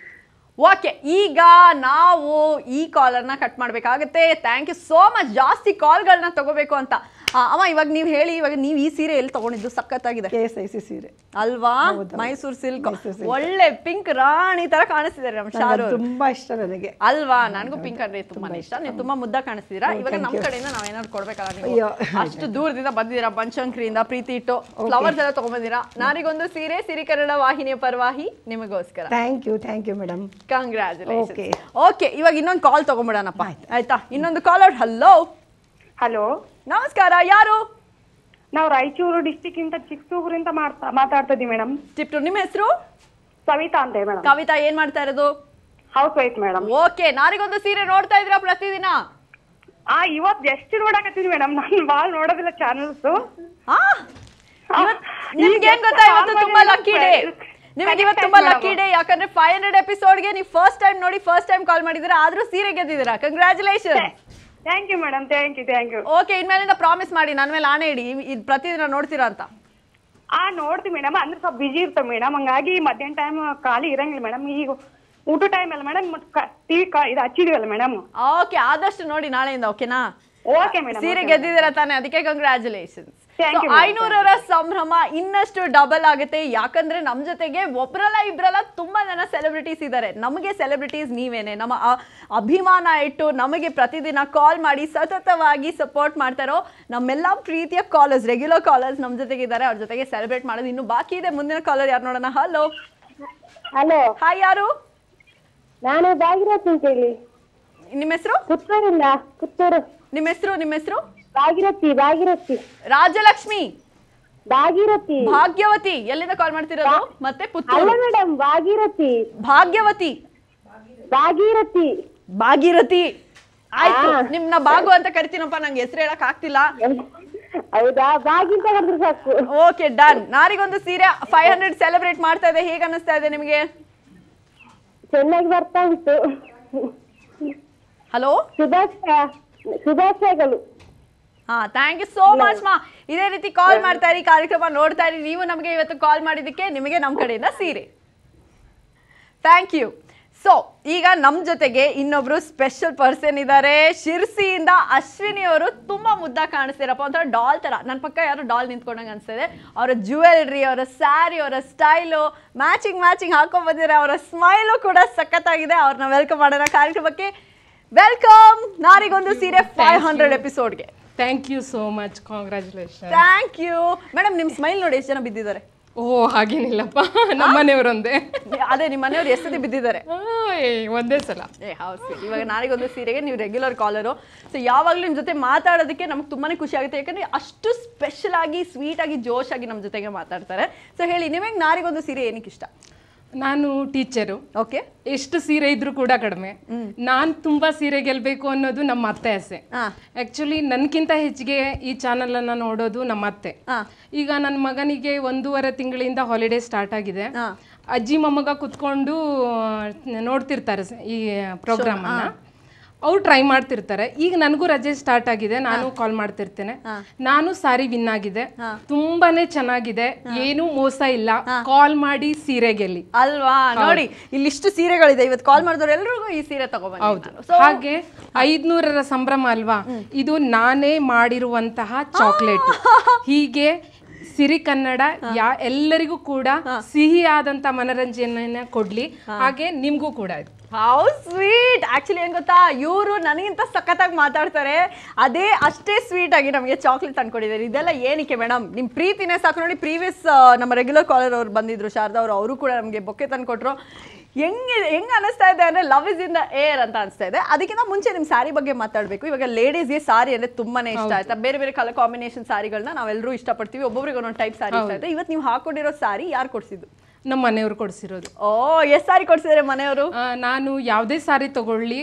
ಓಕೆ ಈಗ ನಾವು ಈ ಕಾಲರ್ನ ಕಟ್ ಮಾಡಬೇಕಾಗುತ್ತೆ ಥ್ಯಾಂಕ್ ಯು ಸೋ ಮಚ್ ಜಾಸ್ತಿ ಕಾಲ್ಗಳನ್ನ ತಗೋಬೇಕು ಅಂತ ಆ, ಅಮ್ಮ ಇವಾಗ ನೀವು ಹೇಳಿ ಇವಾಗ ನೀವು ಈ ಸೀರೆ ಎಲ್ಲಿ ತಗೊಂಡಿದ್ದು ಸಖತ್ತಾಗಿದೆ ಕೆ ಎಸ್ ಐ ಸಿ ಸೀರೆ ಅಲ್ವಾ ಮೈಸೂರು ಸಿಲ್ಕ್ ಒಳ್ಳೆ ಪಿಂಕ್ ರಾಣಿ ತರ ಕಾಣಿಸ್ತಿದ್ದಾರೆ ನಮ್ಮ ಶಾರು ಅದು ತುಂಬಾ ಇಷ್ಟ ನನಗೆ ಅಲ್ವಾ ನನಗೂ ಪಿಂಕ್ ಅಂದ್ರೆ ತುಂಬಾ ಇಷ್ಟ ನೀವು ತುಂಬಾ ಮುದ್ದ ಕಾಣಿಸ್ತೀರಾ ಇವಾಗ ನಮ್ಮ ಕಡೆಯಿಂದ ನಾವೇನಾದ್ರು ಕೊಡ್ಬೇಕಲ್ಲ ನೀವು ಅಯ್ಯೋ. ಅಷ್ಟು ದೂರದಿಂದ ಬಂದಿದ್ದೀರಾ ಬನಶಂಕರಿಯಿಂದ ಪ್ರೀತಿ ಇಟ್ಟು ಫ್ಲವರ್ಸ್ ಎಲ್ಲ ತಗೊಂಡ್ಬಂದಿರಾ ನಾರಿಗೊಂದು ಸೀರೆ ಸಿರಿ ಕನ್ನಡ ವಾಹಿನಿಯ ಪರವಾಗಿ ನಿಮಗೋಸ್ಕರ thank you thank you madam congratulation Okay. Okay ಇವಾಗ ಇನ್ನೊಂದು ಕಾಲ್ ತಗೊಂಬಿಡೋಣಪ್ಪ ಆಯ್ತಾ ಇನ್ನೊಂದು ಕಾಲ್ ಔಟ್ ಹಲೋ ಹಲೋ ನಮಸ್ಕಾರ ಯಾರು ನಾವು ರಾಯಚೂರು ಡಿಸ್ಟಿಕ್ ಇಂದ ಚಿಕ್ಕಸೂರಿಂದ ಮಾಡ್ತಾ ಮಾತಾಡ್ತಾ ಇದೀವಿ ಮೇಡಮ್ ಚಿಪ್ಟು ನಿಮ್ಮ ಹೆಸರು ಸವಿತಾ ಅಂತ ಮೇಡಮ್ ಕವಿತಾ ಏನ್ ಮಾಡ್ತಾ ಇರೋದು ಹೌಸ್ ವೈಫ್ ಮೇಡಮ್ ಓಕೆ ನಾರಿಗೊಂದು ಸೀರೆ ನೋಡ್ತಾ ಇದ್ರಾ ಪ್ರತಿದಿನ ಆ ಇವತ್ ಜಸ್ಟ್ ನೋಡಕತ್ತೀನಿ ಮೇಡಮ್ ನಾನು ಭಾಳ ನೋಡೋದಿಲ್ಲ ಚಾನಲ್ಸ್ ಆ? ಇವತ್- ನಿಮ್ಗೆ ಏನ್ ಗೊತ್ತಾ ಇವತ್ತು ತುಂಬಾ ಲಕ್ಕಿ ಡೇ ನಿಮಗೆ ಇವತ್ತು ತುಂಬಾ ಲಕ್ಕಿ ಡೇ ಯಾಕಂದ್ರೆ ಫೈವ್ ಹಂಡ್ರೆಡ್ ಎಪಿಸೋಡ್ಗೆ ನೀವು ಫಸ್ಟ್ ಟೈಮ್ ನೋಡಿ ಫಸ್ಟ್ ಟೈಮ್ ಕಾಲ್ ಮಾಡಿದ್ದೀರಾ ಆದ್ರೂ ಸೀರೆ ಗೆದ್ದಿದ್ದೀರಾ congratulation thank you madam thank you thank you okay ಇನ್ಮೇಲಿಂದ ಪ್ರಾಮಿಸ್ ಮಾಡಿ ನನ್ನ ಮೇಲೆ ಆಣೆ ಇಡಿ ಇದು ಪ್ರತಿದಿನ ನೋಡ್ತೀರಾ ಅಂತ ಆ ನೋಡ್ತೀವಿ ಮೇಡಮ್ ಅಂದ್ರೆ ಸ್ವಲ್ಪ ಬಿಜಿ ಇರ್ತೇವೆ ಮೇಡಮ್ ಹಂಗಾಗಿ ಮಧ್ಯಾಹ್ನ ಟೈಮ್ ಖಾಲಿ ಇರಂಗಿಲ್ಲ ಮೇಡಮ್ ಈಗ ಊಟ ಟೈಮ್ ಅಲ್ಲ ಮೇಡಮ್ ಟೀ ಇದು ಹಚ್ಚಿದೀವಲ್ಲ ಮೇಡಮ್ ಓಕೆ ಆದಷ್ಟು ನೋಡಿ ನಾಳೆಯಿಂದ ಓಕೆನಾ ಓಕೆ ಮೇಡಮ್ ಸೀರೆ ಗೆದ್ದಿದ್ದೀರಾ ತಾನೆ ಅದಕ್ಕೆ ಕಂಗ್ರ್ಯಾಚುಲೇಷನ್ಸ್ Thank you, madam. ಐನೂರರ ಸಂಭ್ರಮ ಇನ್ನಷ್ಟು ಡಬಲ್ ಆಗುತ್ತೆ ಯಾಕಂದ್ರೆ ನಮ್ ಜೊತೆಗೆ ಒಬ್ರಲ್ಲ ಇಬ್ರಲ್ಲ ತುಂಬಾ ಜನ ಸೆಲೆಬ್ರಿಟೀಸ್ ಇದ್ದಾರೆ ನಮಗೆ ಸೆಲೆಬ್ರಿಟೀಸ್ ನೀವೇನೆ ನಮ್ಮ ಅ- ಅಭಿಮಾನ ಇಟ್ಟು ನಮಗೆ ಪ್ರತಿದಿನ ಕಾಲ್ ಮಾಡಿ ಸತತವಾಗಿ ಸಪೋರ್ಟ್ ಮಾಡ್ತಾರೋ ನಮ್ಮೆಲ್ಲ ಪ್ರೀತಿಯ ಕಾಲರ್ಸ್ ರೆಗ್ಯುಲರ್ ಕಾಲರ್ಸ್ ನಮ್ ಜೊತೆಗೆ ಇದ್ದಾರೆ ಅವ್ರ ಜೊತೆಗೆ ಸೆಲೆಬ್ರೇಟ್ ಮಾಡೋದು ಇನ್ನು ಬಾಕಿ ಇದೆ ಮುಂದಿನ ಕಾಲರ್ ಯಾರು ನೋಡೋಣ ಹಲೋ ಹಲೋ ಹಾಯ್ ಯಾರು ನಾನು ಭಾಗಿರಥಿ ಅಂತ ಹೇಳಿ ನಿಮ್ಮ ಹೆಸರು ಪುತ್ತೂರಿಂದ ಪುತ್ತೂರು ನಿಮ್ಮ ಹೆಸರು ನಿಮ್ಮ ಹೆಸರು ಭಾಗಿರಥಿ ಭಾಗಿರಥಿ ರಾಜಲಕ್ಷ್ಮಿ ಭಾಗಿರಥಿ ಭಾಗ್ಯವತಿ ಎಲ್ಲಿಂದ ಕಾಲ್ ಮಾಡ್ತಿರೋದು ಮತ್ತೆ ಅಲ್ಲ ಪುತ್ತೂರು ಮೇಡಮ್ ಭಾಗಿರಥಿ ಭಾಗ್ಯವತಿ ಭಾಗೀರಥಿ ಭಾಗೀರಥಿ ಆಯ್ತು ಆ. ನಿಮ್ನ ಭಾಗು ಅಂತ ಕರಿತೀನಪ್ಪ ನಂಗೆ ಹೆಸರು ಹೇಳಕ್ ಆಗ್ತಿಲ್ಲ ಹೌದಾ ಭಾಗಿ ಅಂತ ಕರೆದ್ರೆ ಸಾಕು ಓಕೆ ಡನ್ ನಾರಿಗೊಂದು ಸೀರೆ ಫೈವ್ ಹಂಡ್ರೆಡ್ ಸೆಲೆಬ್ರೇಟ್ ಮಾಡ್ತಾ ಇದೆ ಹೇಗೆ ಅನಿಸ್ತಾ ಇದೆ ನಿಮಗೆ ಚೆನ್ನಾಗಿ ಬರ್ತಾ ಉಂಟು ಹಲೋ ಶುಭಾಶಯ ಶುಭಾಶಯಗಳು ಹಾ ಥ್ಯಾಂಕ್ ಯು ಸೋ ಮಚ್ ಮಾ ಇದೇ ರೀತಿ ಕಾಲ್ ಮಾಡ್ತಾ ಇರಿ ಕಾರ್ಯಕ್ರಮ ನೋಡ್ತಾ ಇರಿ ನೀವು ನಮಗೆ ಇವತ್ತು ಕಾಲ್ ಮಾಡಿದ್ದಕ್ಕೆ ನಿಮಗೆ ನಮ್ಮ ಕಡೆಯಿಂದ ಸೀರೆ ಥ್ಯಾಂಕ್ ಯು ಸೊ ಈಗ ನಮ್ಮ ಜೊತೆಗೆ ಇನ್ನೊಬ್ರು ಸ್ಪೆಷಲ್ ಪರ್ಸನ್ ಇದ್ದಾರೆ ಶಿರ್ಸಿಯಿಂದ ಅಶ್ವಿನಿ ಅವರು ತುಂಬಾ ಮುದ್ದ ಕಾಣಿಸ್ತೀರಪ್ಪ ಒಂಥರ ಡಾಲ್ ತರ ನನ್ನ ಪಕ್ಕ ಯಾರು ಡಾಲ್ ನಿಂತ್ಕೊಂಡಂಗೆ ಅನ್ಸ್ತಿದೆ ಅವರ ಜ್ಯುವೆಲ್ರಿ ಅವರ ಸ್ಯಾರಿ ಅವರ ಸ್ಟೈಲು ಮ್ಯಾಚಿಂಗ್ ಮ್ಯಾಚಿಂಗ್ ಹಾಕೊಂಡ್ ಬಂದಿದ್ದಾರೆ ಅವರ ಸ್ಮೈಲು ಕೂಡ ಸಖತ್ತಾಗಿದೆ ಅವ್ರನ್ನ ವೆಲ್ಕಮ್ ಮಾಡೋಣ ಕಾರ್ಯಕ್ರಮಕ್ಕೆ ವೆಲ್ಕಮ್ ನಾರಿಗೊಂದು ಸೀರೆ ಫೈವ್ ಹಂಡ್ರೆಡ್ ಎಪಿಸೋಡ್ಗೆ thank you so much congratulation thank you madam ನಿಮ್ಮ ಸ್ಮೈಲ್ ನೋಡಿ ಎಷ್ಟು ಜನ ಬಿದ್ದಿದ್ದಾರೆ ಓ ಹಾಗೇನಿಲ್ಲಪ್ಪ ನಮ್ಮ ಮನೆಯವರೊಂದೇ ಅದೇ ನಿಮ್ಮ ಮನೆಯವ್ರು ಎಷ್ಟು ಸತಿ ಬಿದ್ದಿದ್ದಾರೆ ಒಂದೇ ಸಲ ಏ ಹೌದು ಇವಾಗ ನಾಳೆಗೊಂದು ಸೀರೆಗೆ ನೀವು ರೆಗ್ಯುಲರ್ ಕಾಲರು ಸೊ ಯಾವಾಗಲೂ ನಿಮ್ಮ ಜೊತೆ ಮಾತಾಡೋದಕ್ಕೆ ನಮ್ಗೆ ತುಂಬಾನೇ ಖುಷಿ ಆಗುತ್ತೆ ಯಾಕಂದ್ರೆ ಅಷ್ಟು ಸ್ಪೆಷಲ್ ಆಗಿ ಸ್ವೀಟ್ ಆಗಿ ಜೋಶ್ ಆಗಿ ನಮ್ಮ ಜೊತೆಗೆ ಮಾತಾಡ್ತಾರೆ ಸೊ ಹೇಳಿ ನಿಮಗೆ ನಾರಿಗೊಂದು ಸೀರೆ ಏನಕ್ಕೆ ಇಷ್ಟ ನಾನು ಟೀಚರು ಓಕೆ ಎಷ್ಟು ಸೀರೆ ಇದ್ರೂ ಕೂಡ ಕಡಿಮೆ ನಾನ್ ತುಂಬಾ ಸೀರೆ ಗೆಲ್ಬೇಕು ಅನ್ನೋದು ನಮ್ಮ ಅತ್ತೆ ಆಸೆ ಆಕ್ಚುಲಿ ನನ್ಕಿಂತ ಹೆಚ್ಚಿಗೆ ಈ ಚಾನಲ್ ಅನ್ನ ನೋಡೋದು ನಮ್ಮ ಅತ್ತೆ ಈಗ ನನ್ನ ಮಗನಿಗೆ ಒಂದೂವರೆ ತಿಂಗಳಿಂದ ಹಾಲಿಡೇ ಸ್ಟಾರ್ಟ್ ಆಗಿದೆ ಅಜ್ಜಿ ಮೊಮ್ಮಗ ಕುತ್ಕೊಂಡು ಆ, ನೋಡ್ತಿರ್ತಾರೆ ಸ- ಈ ಪ್ರೋಗ್ರಾಮ್ ಅನ್ನ ಅವ್ರು ಟ್ರೈ ಮಾಡ್ತಿರ್ತಾರೆ ಈಗ ನನಗೂ ರಜೆ ಸ್ಟಾರ್ಟ್ ಆಗಿದೆ ನಾನು ಕಾಲ್ ಮಾಡ್ತಿರ್ತೇನೆ ನಾನು ಸಾರಿ ವಿನ್ ಆಗಿದೆ ತುಂಬಾನೇ ಚೆನ್ನಾಗಿದೆ ಏನು ಮೋಸ ಇಲ್ಲ ಕಾಲ್ ಮಾಡಿ ಸೀರೆ ಗೆಲ್ಲಿ ಅಲ್ವಾ ನೋಡಿ ಇಲ್ಲಿಷ್ಟು ಸೀರೆಗಳಿದೆ ಇವತ್ತು ಕಾಲ್ ಮಾಡಿದವ್ರು ಎಲ್ರಿಗೂ ಈ ಸೀರೆ ತಗೊಬಂದಿ ಹೌದು ಹಾಗೆ ಐದ್ನೂರರ ಸಂಭ್ರಮ ಅಲ್ವಾ ಇದು ನಾನೇ ಮಾಡಿರುವಂತಹ ಚಾಕ್ಲೇಟ್ ಹೀಗೆ ಸಿರಿ ಕನ್ನಡ ಯಾ ಎಲ್ಲರಿಗೂ ಕೂಡ ಸಿಹಿಯಾದಂತ ಮನರಂಜನೆಯನ್ನ ಕೊಡ್ಲಿ ಹಾಗೆ ನಿಮ್ಗೂ ಕೂಡ ಇದು ಹೌ ಸ್ವೀಟ್ ಆಕ್ಚುಲಿ ಏನ್ ಗೊತ್ತಾ ಇವರು ನನಗಿಂತ ಸಖತ್ತಾಗಿ ಮಾತಾಡ್ತಾರೆ ಅದೇ ಅಷ್ಟೇ ಸ್ವೀಟ್ ಆಗಿ ನಮಗೆ ಚಾಕ್ಲೇಟ್ ತಂದ್ಕೊಟ್ಟಿದ್ದಾರೆ ಇದೆಲ್ಲ ಏನಕ್ಕೆ ಮೇಡಮ್ ನಿಮ್ಮ ಪ್ರೀತಿನೇ ಸಾಕು ನೋಡಿ ಪ್ರೀವಿಯಸ್ ನಮ್ಮ ರೆಗ್ಯುಲರ್ ಕಾಲರ್ ಅವ್ರು ಬಂದಿದ್ರು ಶಾರದಾ ಅವರು ಅವರು ಕೂಡ ನಮಗೆ ಬೊಕ್ಕೆ ತಂದ್ಕೊಟ್ರು ಹೆಂಗೆ ಹೆಂಗ್ ಅನಿಸ್ತಾ ಇದೆ ಅಂದ್ರೆ love is in the air ಅಂತ ಅನಿಸ್ತಾ ಇದೆ ಅದಕ್ಕಿಂತ ಮುಂಚೆ ನಿಮ್ಮ ಸಾರಿ ಬಗ್ಗೆ ಮಾತಾಡಬೇಕು ಇವಾಗ ಲೇಡೀಸ್ಗೆ ಸಾರಿ ಅಂದ್ರೆ ತುಂಬಾನೇ ಇಷ್ಟ ಆಯ್ತಾ ಬೇರೆ ಬೇರೆ ಕಲರ್ ಕಾಂಬಿನೇಷನ್ ಸಾರಿಗಳನ್ನ ನಾವೆಲ್ಲರೂ ಇಷ್ಟಪಡ್ತೀವಿ ಒಬ್ಬೊಬ್ರಿಗೆ ಒಂದೊಂದು ಟೈಪ್ ಸಾರಿ ಇಷ್ಟ ಆಯ್ತಾ ಇವತ್ತು ನೀವು ಹಾಕೊಂಡಿರೋ ಸಾರಿ ಯಾರು ಕೊಡ್ಸಿದ್ದು ನಮ್ಮ ಮನೆಯವರು ಕೊಡಿಸಿರೋದು ಓ ಎಷ್ಟು ಸಾರಿ ಕೊಡ್ಸಿದ್ದಾರೆ ಮನೆಯವರು ನಾನು ಯಾವುದೇ ಸಾರಿ ತಗೊಳ್ಳಿ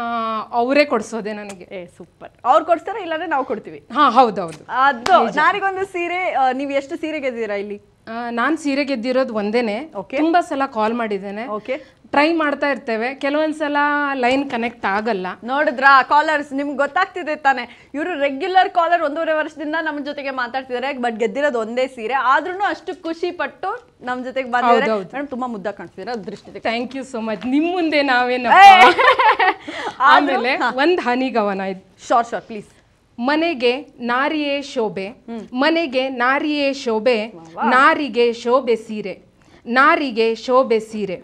ಅವರೇ ಕೊಡ್ಸೋದೆ ನನಗೆ ಏ ಸೂಪರ್ ಅವ್ರು ಕೊಡ್ಸ್ತಾರೆ ಇಲ್ಲಾಂದ್ರೆ ನಾವು ಕೊಡ್ತೀವಿ ಹಾ ಹೌದೌದು ಅದು ನಾರಿಗೊಂದು ಸೀರೆ ಆ, ನೀವು ಎಷ್ಟು ಸೀರೆ ಗೆದ್ದಿದ್ದೀರಾ ಇಲ್ಲಿ ನಾನು ಸೀರೆ ಗೆದ್ದಿರೋದು ಒಂದೇನೆ ತುಂಬಾ ಸಲ ಕಾಲ್ ಮಾಡಿದ್ದೇನೆ ಟ್ರೈ ಮಾಡ್ತಾ ಇರ್ತೇವೆ ಕೆಲವೊಂದ್ಸಲ ಲೈನ್ ಕನೆಕ್ಟ್ ಆಗಲ್ಲ ನೋಡಿದ್ರಾ ಕಾಲರ್ಸ್ ನಿಮ್ಗೆ ಗೊತ್ತಾಗ್ತಿದೆ ತಾನೆ ಇವರು ರೆಗ್ಯುಲರ್ ಕಾಲರ್ ಒಂದೂವರೆ ವರ್ಷದಿಂದ ನಮ್ಮ ಜೊತೆಗೆ ಮಾತಾಡ್ತಿದ್ದಾರೆ ಬಟ್ ಗೆದ್ದಿರೋದು ಒಂದೇ ಸೀರೆ ಆದ್ರೂ ಅಷ್ಟು ಖುಷಿ ಪಟ್ಟು ನಮ್ಮ ಜೊತೆಗೆ ಬಂದಿದ್ದಾರೆ ಹೌದೌದು. ಮೇಡಮ್ ತುಂಬಾ ಮುದ್ದ ಕಾಣಿಸ್ತೀರಾ ದೃಷ್ಟಿ ಥ್ಯಾಂಕ್ ಯು ಸೋ ಮಚ್ ನಿಮ್ ಮುಂದೆ ನಾವೇನ ಆಮೇಲೆ ಒಂದ್ ಹನಿ ಗವನ ಇದು ಶಾರ್ಟ್ ಶಾರ್ಟ್ ಪ್ಲೀಸ್ ಮನೆಗೆ ನಾರಿಯೇ ಶೋಭೆ ಮನೆಗೆ ನಾರಿಯೇ ಶೋಭೆ ನಾರಿಗೆ ಶೋಭೆ ಸೀರೆ ನಾರಿಗೆ ಶೋಭೆ ಸೀರೆ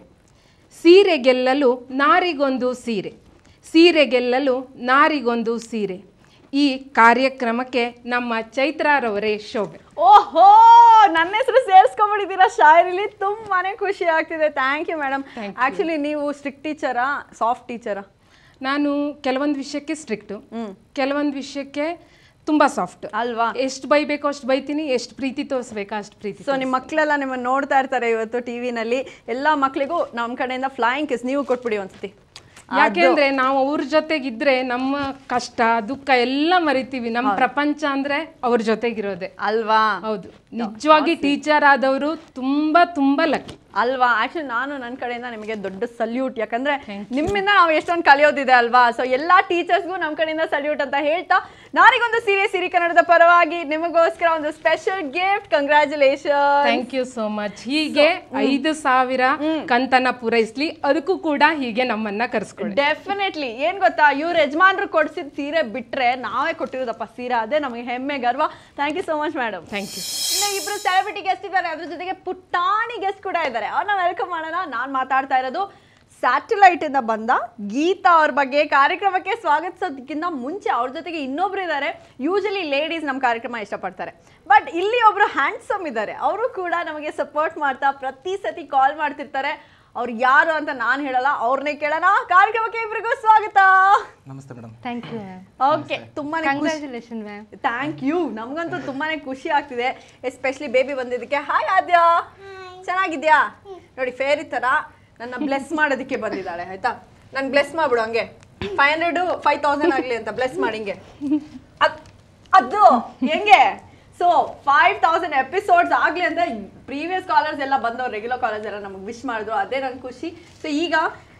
ಸೀರೆ ಗೆಲ್ಲಲು ನಾರಿಗೊಂದು ಸೀರೆ ಸೀರೆ ಗೆಲ್ಲಲು ನಾರಿಗೊಂದು ಸೀರೆ ಈ ಕಾರ್ಯಕ್ರಮಕ್ಕೆ ನಮ್ಮ ಚೈತ್ರಾರವರೇ ಶೋಭೆ ಓಹೋ ನನ್ನ ಹೆಸರು ಸೇರಿಸ್ಕೊಂಡ್ಬಿಟ್ಟಿದ್ದೀರಾ ಶಾಯರಿಲಿ ತುಂಬಾನೇ ಖುಷಿ ಆಗ್ತಿದೆ ಥ್ಯಾಂಕ್ ಯು ಮೇಡಮ್ ಆಕ್ಚುಲಿ ನೀವು ಸ್ಟ್ರಿಕ್ಟ್ ಟೀಚರಾ ಸಾಫ್ಟ್ ಟೀಚರಾ ನಾನು ಕೆಲವೊಂದು ವಿಷಯಕ್ಕೆ ಸ್ಟ್ರಿಕ್ಟು ಕೆಲವೊಂದು ವಿಷಯಕ್ಕೆ ತುಂಬಾ ಸಾಫ್ಟ್ ಅಲ್ವಾ ಎಷ್ಟು ಬೈಬೇಕೋ ಅಷ್ಟು ಬೈತೀನಿ ಎಷ್ಟು ಪ್ರೀತಿ ತೋರಿಸ್ಬೇಕೋ ಅಷ್ಟು ಪ್ರೀತಿ ಸೊ ನಿಮ್ಮ ಮಕ್ಕಳೆಲ್ಲ ನಿಮ್ಮನ್ನ ನೋಡ್ತಾ ಇರ್ತಾರೆ ಇವತ್ತು ಟಿವಿನಲ್ಲಿ ಎಲ್ಲ ಮಕ್ಕಳಿಗೂ ನಮ್ಮ ಕಡೆಯಿಂದ ಫ್ಲೈಯಿಂಗ್ ಕಿಸ್ ನೀವು ಕೊಟ್ಬಿಡಿ ಒಂದ್ಸತಿ ಯಾಕೆಂದ್ರೆ ನಾವು ಅವ್ರ ಜೊತೆಗಿದ್ರೆ ನಮ್ಮ ಕಷ್ಟ ದುಃಖ ಎಲ್ಲ ಮರಿತೀವಿ ನಮ್ಮ ಪ್ರಪಂಚ ಅಂದ್ರೆ ಅವ್ರ ಜೊತೆಗಿರೋದೆ ಅಲ್ವಾ ಹೌದು ನಿಜವಾಗಿ ಟೀಚರ್ ಆದವರು ತುಂಬಾ ತುಂಬಾ ಲಕ್ಕಿ ಅಲ್ವಾ ಆಕ್ಚುಲಿ ನಾನು ನನ್ನ ಕಡೆಯಿಂದ ನಿಮಗೆ ದೊಡ್ಡ ಸಲ್ಯೂಟ್ ಯಾಕಂದ್ರೆ ನಿಮ್ಮಿಂದ ನಾವು ಎಷ್ಟೊಂದು ಕಲಿಯೋದಿದೆ ಅಲ್ವಾ ಸೊ ಎಲ್ಲಾ ಟೀಚರ್ಸ್ಗೂ ನಮ್ಮ ಕಡೆಯಿಂದ ಸಲ್ಯೂಟ್ ಅಂತ ಹೇಳ್ತಾ ನಾನಿಗೊಂದು ಸೀರೆ ಸಿರಿ ಕನ್ನಡದ ಪರವಾಗಿ ನಿಮಗೋಸ್ಕರ ಒಂದು special gift congratulation thank you so much ಹೀಗೆ ಐದು ಸಾವಿರ ಕಂತನ್ನ ಪೂರೈಸ್ಲಿ ಅದಕ್ಕೂ ಕೂಡ ಹೀಗೆ ನಮ್ಮನ್ನ ಕರ್ಸ್ಕೊಳ್ಳಿ ಡೆಫಿನೆಟ್ಲಿ ಏನ್ ಗೊತ್ತಾ ಇವ್ರ ಯಜಮಾನ್ರು ಕೊಡ್ಸಿದ ಸೀರೆ ಬಿಟ್ರೆ ನಾವೇ ಕೊಟ್ಟಿರೋದಪ್ಪ ಸೀರೆ ಅದೇ ನಮಗೆ ಹೆಮ್ಮೆ ಗರ್ವ thank you so much madam thank you ಇನ್ನು ಇಬ್ರು ಸೆಲೆಬ್ರಿಟಿ ಗೆಸ್ಟ್ ಇದ್ದಾರೆ ಅದ್ರ ಜೊತೆಗೆ ಪುಟ್ಟಾಣಿ ಗೆಸ್ಟ್ ಕೂಡ ಇದ್ದಾರೆ ಅವ್ರನ್ನ ವೆಲ್ಕಮ್ ಮಾಡೋಣ ನಾನು ಮಾತಾಡ್ತಾ ಇರೋದು ಸ್ಯಾಟಲೈಟ್ ಇಂದ ಬಂದ ಗೀತಾ ಅವ್ರ ಬಗ್ಗೆ ಕಾರ್ಯಕ್ರಮಕ್ಕೆ ಸ್ವಾಗತಿಸೋದಕ್ಕಿಂತ ಮುಂಚೆ ಅವ್ರ ಜೊತೆಗೆ ಇನ್ನೊಬ್ರು ಇದ್ದಾರೆ ಯೂಶಲಿ ಲೇಡೀಸ್ ನಮ್ಮ ಕಾರ್ಯಕ್ರಮ ಇಷ್ಟಪಡ್ತಾರೆ ಬಟ್ ಇಲ್ಲಿ ಒಬ್ರು ಹ್ಯಾಂಡ್ಸಮ್ ಇದ್ದಾರೆ ಅವರು ಕೂಡ ನಮಗೆ ಸಪೋರ್ಟ್ ಮಾಡ್ತಾ ಪ್ರತಿ ಸತಿ ಕಾಲ್ ಮಾಡ್ತಿರ್ತಾರೆ ಅವ್ರು ಯಾರು ಅಂತ ನಾನು ಹೇಳಲ್ಲ ಅವ್ರನ್ನೇ ಕೇಳೋಣ ಕಾರ್ಯಕ್ರಮಕ್ಕೆ ಇಬ್ರಿಗೂ ಸ್ವಾಗತ ನಮಸ್ತೆ ಮೇಡಮ್ ಥ್ಯಾಂಕ್ ಯು ಓಕೆ ತುಂಬಾನೇ ಕಂಗ್ರ್ಯಾಚುಲೇಷನ್ ಮ್ಯಾಮ್ ಥ್ಯಾಂಕ್ ಯು ನಮ್ಗಂತೂ ತುಂಬಾನೇ ಖುಷಿ ಆಗ್ತಿದೆ ಎಸ್ಪೆಷಲಿ ಬೇಬಿ ಬಂದಿದ್ದಕ್ಕೆ ಹಾಯ್ ಆದ್ಯ ಚೆನ್ನಾಗಿದ್ಯಾ ನೋಡಿ ಫೇರಿ ತರ ನನ್ನ ಬ್ಲೆಸ್ ಮಾಡೋದಕ್ಕೆ ಬಂದಿದ್ದಾಳೆ ಆಯ್ತಾ ನಾನು ಬ್ಲೆಸ್ ಮಾಡ್ಬಿಡು ಹಂಗೆ ಫೈವ್ ಹಂಡ್ರೆಡ್ ಫೈವ್ ತೌಸಂಡ್ ಆಗಲಿ ಅಂತ ಬ್ಲೆಸ್ ಮಾಡಿ ಹಿಂಗೆ ಅದ್- ಅದು ಹೆಂಗೆ ಸೊ ಫೈವ್ ತೌಸಂಡ್ ಎಪಿಸೋಡ್ಸ್ ಆಗ್ಲಿ ಅಂತ ಪ್ರೀವಿಯಸ್ ಕಾಲರ್ಸ್ ಎಲ್ಲ ಬಂದವ್ರು ರೆಗ್ಯುಲರ್ ಕಾಲರ್ಸ್ ಎಲ್ಲ ನಮಗೆ ವಿಶ್ ಮಾಡಿದ್ರು ಅದೇ ನನ್ ಖುಷಿ ಸೊ ಈಗ